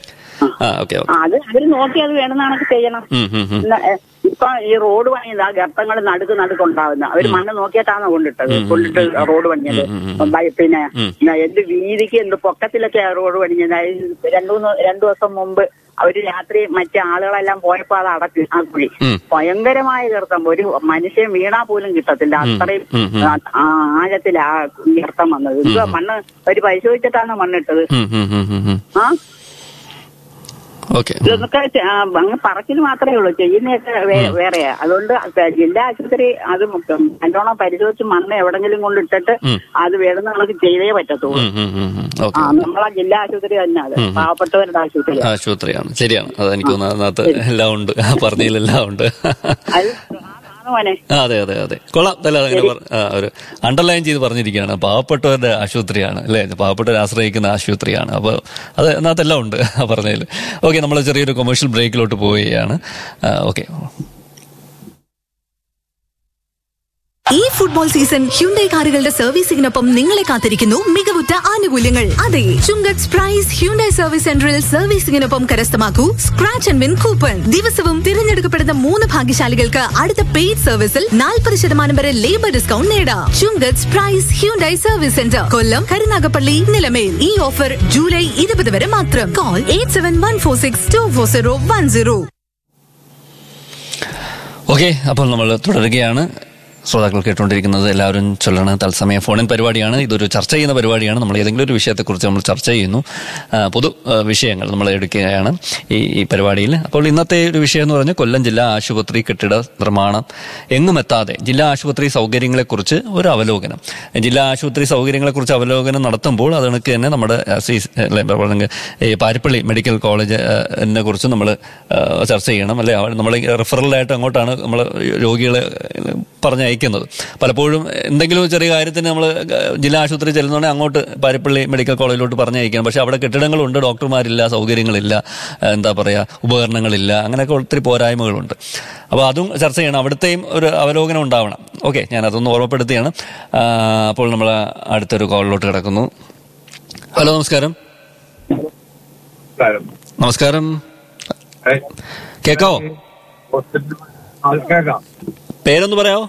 ആ ഓക്കെ ഓക്കെ ആ, അത് അവര് നോക്കി അത് വേണമെന്ന് കണക്ക് ചെയ്യണം ഉം, ഉം, ഉം. ഇന്ന്, ഏ, ഇപ്പൊ ഈ റോഡ് പണിയത് ആ ഗർത്തങ്ങൾ നടുക്ക് നടുക്കുണ്ടാവുന്ന അവര് മണ്ണ് നോക്കിയിട്ടാണ് കൊണ്ടിട്ടത് കൊണ്ടിട്ട് റോഡ് പണിയത് ബൈ- പിന്നെ ഇന്ന് എന്ത് വീതിക്ക് എന്ത് പൊക്കത്തിലൊക്കെ റോഡ് പണിഞ്ഞത് അത് രണ്ടു മൂന്ന് രണ്ടു ദിവസം മുമ്പ് അവര് രാത്രി മറ്റേ ആളുകളെല്ലാം പോയപ്പോ അത് അടക്കി ആ കുഴി ഉം. ഭയങ്കരമായ ഗർത്തം ഒരു മനുഷ്യൻ വീണാ പോലും കിട്ടത്തില്ല അത്രയും ഉം, ഉം. ആ- ആ ആഴത്തിൽ ആ ഗർത്തം വന്നത് എന്തുവാ മണ്ണ് അവര് പരിശോധിച്ചിട്ടാണ് മണ്ണിട്ടത് ഉം, ഉം, ഉം, ഉം, ഉം. ആ ഓക്കെ ഇതൊക്കെ ചെ- ആ, അങ്ങ് പറച്ചിൽ മാത്രമേ ഉള്ളൂ ചെയ്യുന്നതൊക്കെ വേ- വേറെയാ അതുകൊണ്ട് ജില്ലാ ആശുപത്രി അത് നല്ലോണം പരിശോധിച്ച് മണ്ണ് എവിടെങ്കിലും കൊണ്ടിട്ടിട്ട് ഉം. അത് വേണമെന്ന് നമുക്ക് ചെയ്തേ പറ്റത്തുള്ളൂ ഉം, ഉം, ഉം, ഉം. ആ ഓക്കെ നമ്മളെ ജില്ലാ ആശുപത്രി തന്നെ അത് പാവപ്പെട്ടവരുടെ ആശുപത്രി ആശുപത്രിയാണ് ശരിയാണ് അത് എനിക്ക് തോന്നുന്നു അതിനകത്ത് എല്ലാം ഉണ്ട് ആ പറഞ്ഞതിലെല്ലാം ഉണ്ട് അത് ആണ് മോനെ ആ, അതെ അതെ അതെ കൊള്ളാം അല്ല അങ്ങനെ പറ- ആ, ഒരു അണ്ടർലൈൻ ചെയ്ത് പറഞ്ഞിരിക്കുകയാണ് പാവപ്പെട്ടവരുടെ ആശുപത്രിയാണ് അല്ലേ പാവപ്പെട്ടവരെ ആശ്രയിക്കുന്ന ആശുപത്രിയാണ് അപ്പോൾ അത് അതിനകത്തെല്ലാം ഉണ്ട് ആ പറഞ്ഞതിൽ ഓക്കെ നമ്മൾ ചെറിയൊരു കൊമേഴ്ഷ്യൽ ബ്രേക്കിലോട്ട് പോവുകയാണ് ഓക്കെ ഈ ഫുട്ബോൾ സീസൺ ഹ്യുണ്ടൈ കാറുകളുടെ സർവീസിംഗിനൊപ്പം നിങ്ങളെ കാത്തിരിക്കുന്നു മികവുറ്റ ആനുകൂല്യങ്ങൾ അതെ ചുങ്കത്ത് പ്രൈസ് ഹ്യുണ്ടൈ സർവീസ് സെന്ററിൽ സർവീസിംഗിനൊപ്പം കരസ്ഥമാക്കൂ സ്ക്രാച്ച് ആൻഡ് വിൻ കൂപ്പൺ ദിവസവും തിരഞ്ഞെടുക്കപ്പെടുന്ന മൂന്ന് ഭാഗ്യശാലികൾക്ക് അടുത്ത പെയ്ഡ് സർവീസിൽ നാൽപ്പത് ശതമാനം വരെ ലേബർ ഡിസ്കൗണ്ട് നേടാം Chungath price Hyundai service centre Kollam Karunagappally Nilamel ഈ ഓഫർ ജൂലൈ ഇരുപത് വരെ മാത്രം call eight seven one four six two four zero one zero okay അപ്പോൾ നമ്മൾ തുടരുകയാണ് ശ്രോതാക്കൾ കേട്ടുകൊണ്ടിരിക്കുന്നത് എല്ലാവരും ചൊല്ലണ തത്സമയ ഫോണിൻ പരിപാടിയാണ് ഇതൊരു ചർച്ച ചെയ്യുന്ന പരിപാടിയാണ് നമ്മൾ ഏതെങ്കിലും ഒരു വിഷയത്തെക്കുറിച്ച് നമ്മൾ ചർച്ച ചെയ്യുന്നു ആ, പൊതു ആ, വിഷയങ്ങൾ നമ്മൾ എടുക്കുകയാണ് ഈ ഈ പരിപാടിയിൽ അപ്പോൾ ഇന്നത്തെ ഒരു വിഷയം എന്ന് പറഞ്ഞാൽ കൊല്ലം ജില്ലാ ആശുപത്രി കെട്ടിട നിർമ്മാണം എങ്ങും എത്താതെ ജില്ലാ ആശുപത്രി സൗകര്യങ്ങളെക്കുറിച്ച് ഒരു അവലോകനം ജില്ലാ ആശുപത്രി സൗകര്യങ്ങളെക്കുറിച്ച് അവലോകനം നടത്തുമ്പോൾ അത് കണക്ക് തന്നെ നമ്മുടെ ആ, സി അല്ലെ, പറഞ്ഞ, ഈ പാരിപ്പള്ളി മെഡിക്കൽ കോളേജ് എന്നെ കുറിച്ച് നമ്മൾ ചർച്ച ചെയ്യണം അല്ലെ നമ്മൾ റെഫറലായിട്ട് അങ്ങോട്ടാണ് നമ്മൾ രോഗികളെ പറഞ്ഞയക്കുന്നത് പലപ്പോഴും എന്തെങ്കിലും ചെറിയ കാര്യത്തിന് നമ്മൾ ജില്ലാ ആശുപത്രി ചെല്ലുന്നുണ്ടെങ്കിൽ അങ്ങോട്ട് പാരിപ്പള്ളി മെഡിക്കൽ കോളേജിലോട്ട് പറഞ്ഞയക്കണം പക്ഷെ അവിടെ കെട്ടിടങ്ങളുണ്ട് ഡോക്ടർമാരില്ല സൗകര്യങ്ങളില്ല എന്താ പറയുക ഉപകരണങ്ങളില്ല അങ്ങനെയൊക്കെ ഒത്തിരി പോരായ്മകളുണ്ട് അപ്പോൾ അതും ചർച്ച ചെയ്യണം അവിടുത്തെയും ഒരു അവലോകനം ഉണ്ടാവണം ഓക്കെ ഞാൻ അതൊന്ന് ഓർമ്മപ്പെടുത്തിയാണ് ആ, അപ്പോൾ നമ്മൾ അടുത്തൊരു കോളിലോട്ട് കിടക്കുന്നു ഹലോ നമസ്കാരം നമസ്കാരം നമസ്കാരം ഏ, കേക്കാവോ ഹോസ്പിറ്റൽ ആ, കേൾക്കാം പേരൊന്ന് പറയാവോ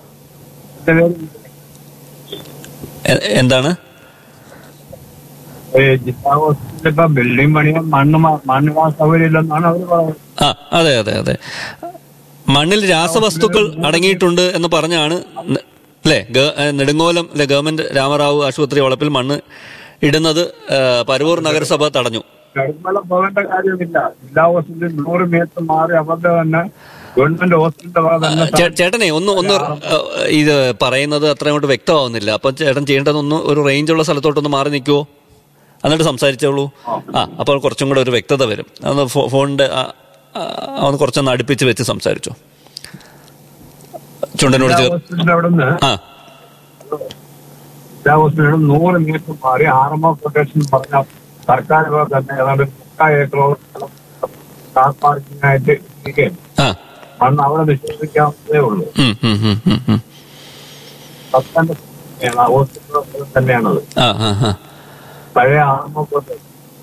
എന്റെ പേര് എ- എന്താണ് ഈ ജില്ലാ ഹോസ്പിറ്റലിൽ ഇപ്പൊ ബിൽഡിംഗ് പണിയാൻ മണ്ണ് മാ- മണ്ണ് മാ സൗകര്യം ഇല്ലെന്നാണ് അവർ പറയുന്നത് ആ അതെ അതെ അതെ മണ്ണിൽ രാസവസ്തുക്കൾ അടങ്ങിയിട്ടുണ്ട് എന്ന് പറഞ്ഞാണ് ന- അല്ലേ ഗ- ഏ, നെടുങ്ങോലം അല്ലെ ഗവൺമെന്റ് രാമറാവു ആശുപത്രി വളപ്പിൽ മണ്ണ് ഇടുന്നത് ഏ, പരവൂർ നഗരസഭ തടഞ്ഞു നെടുമ്പളം പോകേണ്ട കാര്യമില്ല ജില്ലാ ഹോസ്പിറ്റലിൽ നൂറ് മീറ്റർ മാറി അവരുടെ തന്നെ ഗവൺമെന്റ് ഹോസ്പിറ്റലിന്റെ ഭാഗത്ത് തന്നെ ചേ- ചേട്ടനെ ഒന്ന് ഒന്ന് ഏ, ഇത് പറയുന്നത് അത്ര അങ്ങോട്ട് വ്യക്തമാവുന്നില്ല അപ്പൊ ചേട്ടൻ ചെയ്യേണ്ടതൊന്ന് ഒരു റേഞ്ചുള്ള സ്ഥലത്തോട്ടൊന്ന് മാറി നിൽക്കുവോ എന്നിട്ട് സംസാരിച്ചോളൂ ആ അപ്പോൾ കുറച്ചും കൂടെ ഒരു വ്യക്തത വരും അതൊന്ന് ഫോ- ഫോണിന്റെ ആ, ആ, ഒന്ന് കുറച്ചൊന്ന് അടുപ്പിച്ച് വെച്ച് സംസാരിച്ചോ ചുണ്ടനോട് ജില്ലാ ചേർ ഹോസ്പിറ്റലിൽ അവിടെ നിന്ന് ആ ജില്ലാ ഹോസ്പിറ്റലിൽ നൂറ് മീറ്റർ മാറി ആർമോ പ്രൊട്ടക്ഷൻ പറഞ്ഞ സർക്കാർ ഭാഗത്ത് തന്നെ ഏതാണ്ട് മുക്കാൽ ഏക്കറോളം സ്ഥലം കാർ പാർക്കിങ്ങിനായിട്ട് ഇരിക്കുകയാണ് ആ മണ്ണ് അവിടെ നിക്ഷേപിക്കാവുന്നതേ ഉള്ളൂ ഉം, ഉം, ഉം, ഉം, ഉം. സർക്കാരിന്റെ ഹോസ്പിറ്റൽ തന്നെയാണത് ആ ആ ആ പഴയ ആർമോ പ്രൊട്ടക്ഷൻ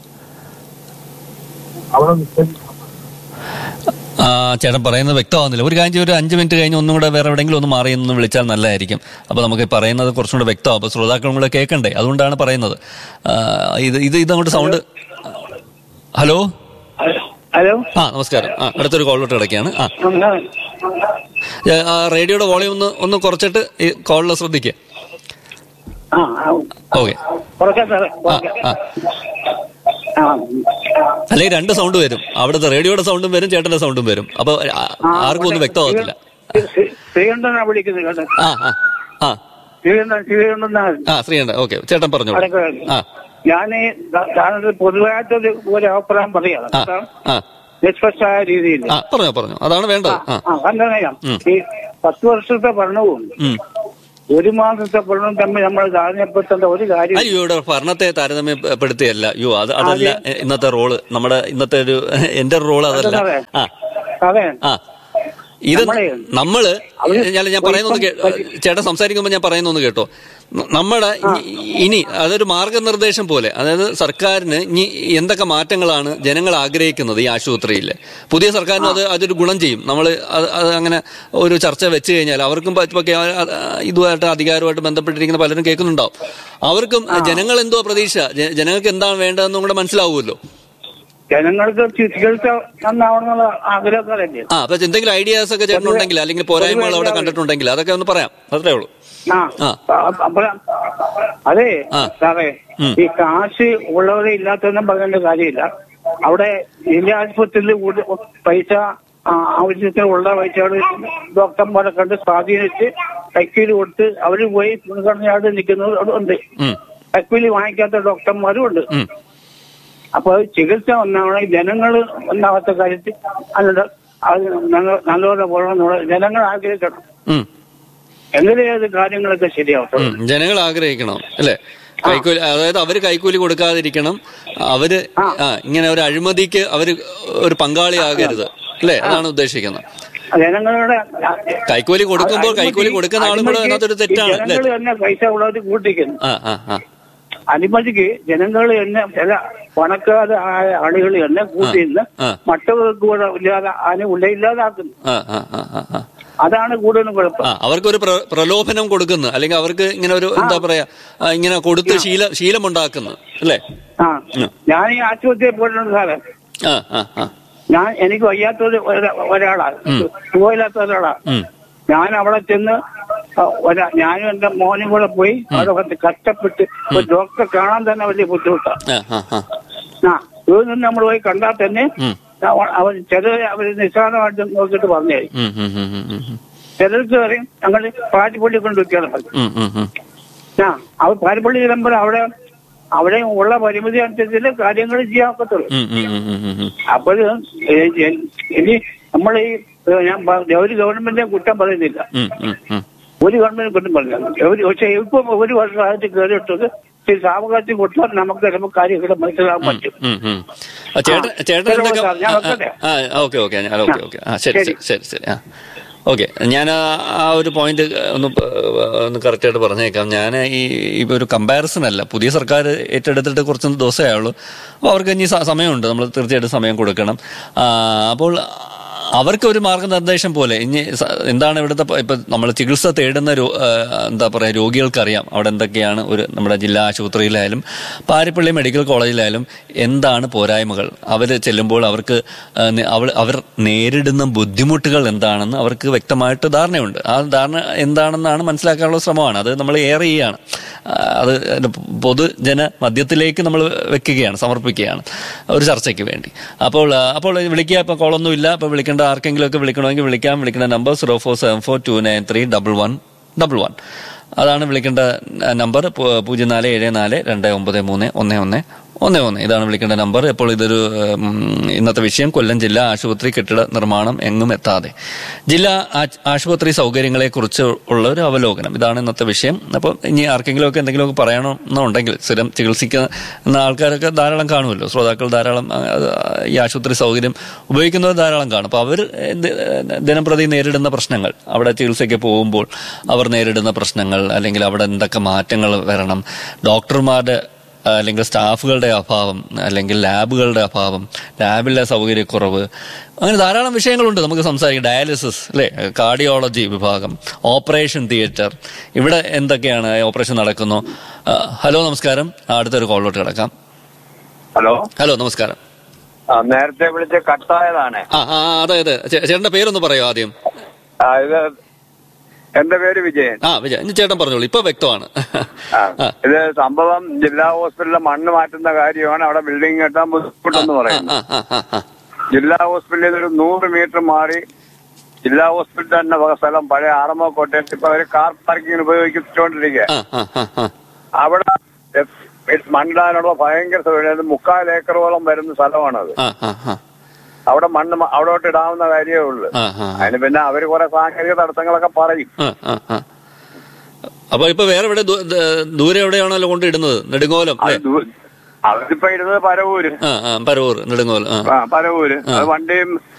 അവിടെ നിക്ഷേപിക്കാം ആ, ചേട്ടൻ പറയുന്നത് വ്യക്തമാവുന്നില്ല ഒരു കാര്യം ചെയ്യ്, ഒരു അഞ്ച് മിനിറ്റ് കഴിഞ്ഞ് ഒന്നും കൂടെ വേറെ എവിടെയെങ്കിലും ഒന്ന് മാറി ഒന്ന് വിളിച്ചാൽ നല്ലതായിരിക്കും അപ്പോൾ നമുക്ക് പറയുന്നത് കുറച്ചും കൂടെ വ്യക്തമാവും അപ്പോൾ ശ്രോതാക്കളും കൂടെ കേൾക്കണ്ടേ അതുകൊണ്ടാണ് പറയുന്നത് ആ, ഇത് ഇത് ഇതങ്ങോട്ട് സൗണ്ട് ഹലോ ഹലോ ആ നമസ്കാരം ആ അടുത്തൊരു കോളിലോട്ട് കിടക്കുകയാണ് ആ ഏ, ആ, റേഡിയോയുടെ വോളിയം ഒന്ന് ഒന്ന് കുറച്ചിട്ട് ഈ കോളിൽ ശ്രദ്ധിക്കുക ആ ഓക്കെ കുറയ്ക്കാം സാറേ ആ ആ ആ അല്ലെങ്കിൽ രണ്ട് സൗണ്ട് വരും അവിടുത്തെ റേഡിയോയുടെ സൗണ്ടും വരും ചേട്ടന്റെ സൗണ്ടും വരും അപ്പോൾ ആർക്കും ഒന്നും വ്യക്തമാകത്തില്ല ശ്രീകണ്ഠനാ വിളിക്കുന്നത് കേട്ടോ ആ ആ ആ ശ്രീകണ്ഠൻ ശ്രീകണ്ഠനാ ആ ശ്രീകണ്ഠൻ ഓക്കെ ചേട്ടൻ പറഞ്ഞോളൂ ആ ഞാൻ ഞാനൊരു പൊതുവായിട്ടൊരു ഒരു അഭിപ്രായം പറയാം ആ ആ നിഷ്പക്ഷമായ രീതിയിൽ ആ പറഞ്ഞോ പറഞ്ഞോ അതാണ് വേണ്ടത് ആ ആ കണ്ടറിയാം ഉം. ഈ പത്ത് വർഷത്തെ ഭരണവും ഉം. ഒരു മാസത്തെ ഭരണവും തമ്മിൽ നമ്മൾ ധാരണപ്പെടുത്തേണ്ട ഒരു കാര്യം അയ്യോ ഇവിടെ ഭരണത്തെ താരതമ്യപ്പെടുത്തിയല്ല അയ്യോ അത് അതല്ല ഇന്നത്തെ റോള് നമ്മുടെ ഇന്നത്തെ ഒരു എന്റെ റോള് അതല്ല അതെ. ആ അതെ ആ ഇത് നമ്മളെ- നമ്മള് അവര് ഞാൻ ഞാൻ പറയുന്നൊന്ന് കേ- ചേട്ടൻ സംസാരിക്കുമ്പോൾ ഞാൻ പറയുന്നൊന്ന് കേട്ടോ ന- നമ്മുടെ ഇ- ഇനി അതൊരു മാർഗനിർദ്ദേശം പോലെ അതായത് സർക്കാരിന് ഇനി എന്തൊക്കെ മാറ്റങ്ങളാണ് ജനങ്ങൾ ആഗ്രഹിക്കുന്നത് ഈ ആശുപത്രിയിൽ പുതിയ സർക്കാരിനും അത് അതൊരു ഗുണം ചെയ്യും നമ്മൾ അത് അങ്ങനെ ഒരു ചർച്ച വെച്ച് കഴിഞ്ഞാൽ അവർക്കും പ- ഇപ്പൊ കേ- ആ- ആ- ഇതുമായിട്ട് അധികാരമായിട്ട് ബന്ധപ്പെട്ടിരിക്കുന്ന പലരും കേൾക്കുന്നുണ്ടാവും അവർക്കും ജനങ്ങൾ എന്തോ പ്രതീക്ഷ ജ- ജനങ്ങൾക്ക് എന്താണ് വേണ്ടതെന്നും കൂടെ മനസ്സിലാവുമല്ലോ ജനങ്ങൾക്ക് ചികിത്സ നന്നാവണമെന്നുള്ള ആഗ്രഹക്കാരല്ലേ ആ അപ്പൊ എന്തെങ്കിലും ഐഡിയാസ് ഒക്കെ ചേട്ടനുണ്ടെങ്കിൽ അല്ലെങ്കിൽ പോരായ്മകൾ അവിടെ കണ്ടിട്ടുണ്ടെങ്കിൽ അതൊക്കെ ഒന്ന് പറയാം അത്രേ ഉള്ളൂ ആ ആ. അ- അപ്പൊ- അതെ ആ. സാറേ ഉം. ഈ കാശ് ഉള്ളവരെ ഇല്ലാത്തതെന്നും പറയേണ്ട കാര്യമില്ല അവിടെ ജില്ലാ ആശുപത്രിയിൽ കൂടുതൽ പൈസ ആ, ആവശ്യത്തിനുള്ള പൈസകൾ ഡോക്ടർമാരെ കണ്ട് സ്വാധീനിച്ച് കൈക്കൂലി കൊടുത്ത് അവര് പോയി മുൻഗണനയായിട്ട് നിൽക്കുന്നവർ ഉണ്ട് ഉം, കൈക്കൂലി വാങ്ങിക്കാത്ത ഡോക്ടർമാരും ഉണ്ട് ഉം. അപ്പൊ ചികിത്സ ഒന്നാവണമെങ്കിൽ ജനങ്ങൾ ഒന്നാമത്തെ കാര്യത്തിൽ അല്ല അത് നല്ല- നല്ലപോലെ പോകണമെന്നുള്ള ജനങ്ങൾ ആഗ്രഹിക്കണം ഉം, എങ്ങനെ ഏത് കാര്യങ്ങളൊക്കെ ശരിയാവത്തുള്ളൂ ഉം. ജനങ്ങൾ ആഗ്രഹിക്കണം അല്ലേ കൈക്കൂലി അതായത് അവര് കൈക്കൂലി കൊടുക്കാതിരിക്കണം അവര് ആ ഇങ്ങനെ ഒരു അഴിമതിക്ക് അവര് ഒരു പങ്കാളിയാകരുത് അല്ലേ അതാണ് ഉദ്ദേശിക്കുന്നത് ജനങ്ങളുടെ കൈക്കൂലി കൊടുക്കുമ്പോൾ കൈക്കൂലി കൊടുക്കുന്ന ആളും കൂടെ അതിനകത്തൊരു തെറ്റാണ് അല്ലേ ജനങ്ങൾ തന്നെ പൈസ ഉള്ളവർ കൂട്ടിക്കുന്നു ആ ആ ആ അഴിമതിക്ക് ജനങ്ങൾ തന്നെ ചില പണക്കാര് ആയ ആളുകൾ തന്നെ കൂട്ടിന്ന് ആ. മറ്റവർക്ക് കൂടെ ഇല്ലാതെ അതിനെ ഉള്ള ഇല്ലാതാക്കുന്നു ആ ആ ആ ആ ആ അതാണ് കൂടുതലും കുഴപ്പം ആ അവർക്കൊരു പ്ര- പ്രലോഭനം കൊടുക്കുന്നു അല്ലെങ്കിൽ അവർക്ക് ഇങ്ങനെ ഒരു എന്താ പറയാ ആ, ഇങ്ങനെ കൊടുത്ത് ശീല ശീലമുണ്ടാക്കുന്നു അല്ലേ ആ ഞാൻ ഈ ആശുപത്രിയിൽ പോയിട്ടുണ്ട് സാറേ ആ ആ ആ ഞാൻ എനിക്ക് വയ്യാത്തൊരു ഒര- ഒരാളാ സുഖമില്ലാത്ത ഒരാളാ ഉം ഞാൻ അവിടെ ചെന്ന് ആ, ഒരാ ഞാനും എന്റെ മോനും കൂടെ പോയി അവിടെ വന്ന് കഷ്ടപ്പെട്ട് ഒരു ഡോക്ടറെ കാണാൻ തന്നെ വലിയ ബുദ്ധിമുട്ടാണ് ആ ആ ആ ആ ഇവിടെ നിന്ന് നമ്മൾ പോയി കണ്ടാൽ തന്നെ ഉം അവർ ചിലർ അവർ നിസ്സാരമായിട്ട് നോക്കിയിട്ട് പറഞ്ഞു തരും ഉം ഉം ഉം ഉം ഉം ചിലർക്ക് പറയും ഞങ്ങൾ പാരിപ്പള്ളി കൊണ്ട് വെക്കാൻ പറയും ഉം ഉം ഉം ആ അവർ പാരിപ്പള്ളി ചെല്ലുമ്പോൾ അവിടെ അവിടെ ഉള്ള പരിമിതി അനുസരിച്ച് കാര്യങ്ങൾ ചെയ്യാൻ ഒക്കത്തുള്ളൂ ഉം ഉം ഉം ഉം ഉം ഉം അപ്പോൾ ഇനി നമ്മൾ ഈ ഏ, ഞാൻ പ- ഒരു ഗവൺമെന്റിനെ കുറ്റം പറയുന്നില്ല ഉം ഉം ഉം ഒരു ഗവൺമെന്റ് കുറ്റം പറഞ്ഞില്ല ഒരു പക്ഷേ ഇപ്പൊ ഒരു വർഷമായിട്ട് കയറിയിട്ടത് ഈ സാവകാശം കൊടുത്താൽ നമുക്ക് ചിലപ്പോൾ കാര്യങ്ങൾ മനസ്സിലാക്കാൻ പറ്റും ഉം, ഉം. ആ, ചേട്ടൻ ആ. ചേട്ടൻ ശരി, എന്തൊക്കെ സാർ, ഞാൻ ആ, വെക്കട്ടെ? ആ ഓക്കെ ഓക്കെ ഞാൻ ഓക്കെ ഓക്കെ ആ ശരി ശരി ശരി ശരി ആ ഓക്കെ ഞാൻ ആ ആ ഒരു പോയിന്റ് ഒന്ന് പ- ഒന്ന് കറക്റ്റായിട്ട് പറഞ്ഞേക്കാം ഞാൻ ഈ ഈ ഒരു കമ്പാരിസൺ അല്ല പുതിയ സർക്കാർ ഏറ്റെടുത്തിട്ട് കുറച്ച് ദിവസമേ ആയുള്ളൂ അപ്പോൾ അവർക്ക് ഇനി സ- സമയമുണ്ട് നമ്മൾ തീർച്ചയായിട്ടും സമയം കൊടുക്കണം ആ, അപ്പോൾ അവർക്ക് ഒരു മാർഗനിർദ്ദേശം പോലെ ഇനി സ- എന്താണ് ഇവിടുത്തെ പ- ഇപ്പൊ നമ്മൾ ചികിത്സ തേടുന്ന രോ- ആ, എന്താ പറയാ രോഗികൾക്കറിയാം അവിടെ എന്തൊക്കെയാണ് ഒരു നമ്മുടെ ജില്ലാ ആശുപത്രിയിലായാലും പാരിപ്പള്ളി മെഡിക്കൽ കോളേജിലായാലും എന്താണ് പോരായ്മകൾ അവർ ചെല്ലുമ്പോൾ അവർക്ക് ആ, നെ- അവൾ അവർ നേരിടുന്ന ബുദ്ധിമുട്ടുകൾ എന്താണെന്ന് അവർക്ക് വ്യക്തമായിട്ട് ധാരണയുണ്ട് ആ ധാരണ എന്താണെന്നാണ് മനസ്സിലാക്കാനുള്ള ശ്രമമാണ് അത് നമ്മൾ ഏറെ ചെയ്യാണ് ആ, അത് പൊതുജന മധ്യത്തിലേക്ക് നമ്മൾ വെക്കുകയാണ് സമർപ്പിക്കുകയാണ് ഒരു ചർച്ചയ്ക്ക് വേണ്ടി അപ്പോൾ ആ, അപ്പോൾ വിളിക്കുക ഇപ്പൊ കോളൊന്നും ഇല്ല അപ്പൊ വിളിക്കേണ്ട ആർക്കെങ്കിലും ഒക്കെ വിളിക്കണമെങ്കിൽ വിളിക്കാം വിളിക്കേണ്ട number zero four seven four two nine three double one double one അതാണ് വിളിക്കേണ്ട നമ്പർ പൂജ്യം നാല് ഏഴ് നാല് രണ്ട് ഒമ്പത് മൂന്ന് ഒന്ന് ഒന്ന് ഒന്ന് ഒന്ന് ഇതാണ് വിളിക്കേണ്ട നമ്പർ ഇപ്പോൾ ഇതൊരു ഉം, ഇന്നത്തെ വിഷയം കൊല്ലം ജില്ലാ ആശുപത്രി കെട്ടിട നിർമ്മാണം എങ്ങും എത്താതെ ജില്ലാ ആ- ആശുപത്രി സൗകര്യങ്ങളെ കുറിച്ച് ഉള്ള ഒരു അവലോകനം ഇതാണ് ഇന്നത്തെ വിഷയം അപ്പം ഇനി ആർക്കെങ്കിലും ഒക്കെ എന്തെങ്കിലുമൊക്കെ പറയണമെന്നുണ്ടെങ്കിൽ സ്ഥിരം ചികിത്സിക്കുന്ന ആൾക്കാരൊക്കെ ധാരാളം കാണുമല്ലോ ശ്രോതാക്കൾ ധാരാളം ആ, അത് ഈ ആശുപത്രി സൗകര്യം ഉപയോഗിക്കുന്നവർ ധാരാളം കാണും അപ്പോൾ അവർ ദിനംപ്രതി നേരിടുന്ന പ്രശ്നങ്ങൾ അവിടെ ചികിത്സയ്ക്ക് പോകുമ്പോൾ അവർ നേരിടുന്ന പ്രശ്നങ്ങൾ അല്ലെങ്കിൽ അവിടെ എന്തൊക്കെ മാറ്റങ്ങൾ വരണം ഡോക്ടർമാരുടെ ആ, അല്ലെങ്കിൽ സ്റ്റാഫുകളുടെ അഭാവം അല്ലെങ്കിൽ ലാബുകളുടെ അഭാവം ലാബിലെ സൗകര്യക്കുറവ് അങ്ങനെ ധാരാളം വിഷയങ്ങളുണ്ട് നമുക്ക് സംസാരിക്കാം ഡയാലിസിസ് അല്ലേ കാർഡിയോളജി വിഭാഗം ഓപ്പറേഷൻ തിയേറ്റർ ഇവിടെ എന്തൊക്കെയാണ് ഓപ്പറേഷൻ നടക്കുന്നു ആ, ഹലോ നമസ്കാരം ആ, അടുത്തൊരു കോളിലോട്ട് കിടക്കാം ഹലോ ഹലോ നമസ്കാരം ആ, നേരത്തെ വിളിച്ച് കട്ടായതാണ് ആ ആ ആ, അതെ അതെ ചേ- ചേട്ടന്റെ പേരൊന്ന് പറയോ ആദ്യം ആ, ഇത് എന്റെ പേര് വിജയൻ ആ വിജയ് ഇനി ചേട്ടൻ പറഞ്ഞോളൂ ഇപ്പൊ വ്യക്തമാണ് ആ, ആ. ഇത് സംഭവം ജില്ലാ ഹോസ്പിറ്റലിലെ മണ്ണ് മാറ്റുന്ന കാര്യമാണ് അവിടെ ബിൽഡിംഗ് കെട്ടാൻ ബുദ്ധിമുട്ടെന്ന് ആ, പറയുന്നത് ആ, ആ, ആ, ജില്ലാ ഹോസ്പിറ്റലിൽ നിന്ന് ഒരു നൂറ് മീറ്റർ മാറി ജില്ലാ ഹോസ്പിറ്റൽ തന്നെ വക സ്ഥലം പഴയ ആറമോ കോട്ടയം ഇപ്പൊ അവര് കാർ പാർക്കിങ്ങിന് ഉപയോഗിച്ചുകൊണ്ടിരിക്കുക ആ, ആ, ആ, ആ. അവിടെ മണ്ണിടാനുള്ള ഭയങ്കര സൗകര്യം അത് മുക്കാൽ ഏക്കറോളം വരുന്ന സ്ഥലമാണത് ആ, ആ, ആ. അവിടെ മണ്ണ് മ- അവിടോട്ട് ഇടാവുന്ന കാര്യമേ ഉള്ളൂ ആ, ആ, ആ. അതിന് പിന്നെ അവര് കുറെ സാങ്കേതിക തടസ്സങ്ങളൊക്കെ പറയും ആ, ആ, ആ. അപ്പൊ ഇപ്പൊ വേറെ എവിടെ ദൂ- ദ- ദൂരെ എവിടെയാണല്ലോ കൊണ്ടിടുന്നത് നെടുങ്ങോലം അത് അല്ലേ ദൂ- അവരിപ്പോ ഇരുന്നത് പരവൂര് ആ ആ പരവൂർ നെടുങ്ങോലം ആ ആ പരവൂര് അത് വണ്ടിയും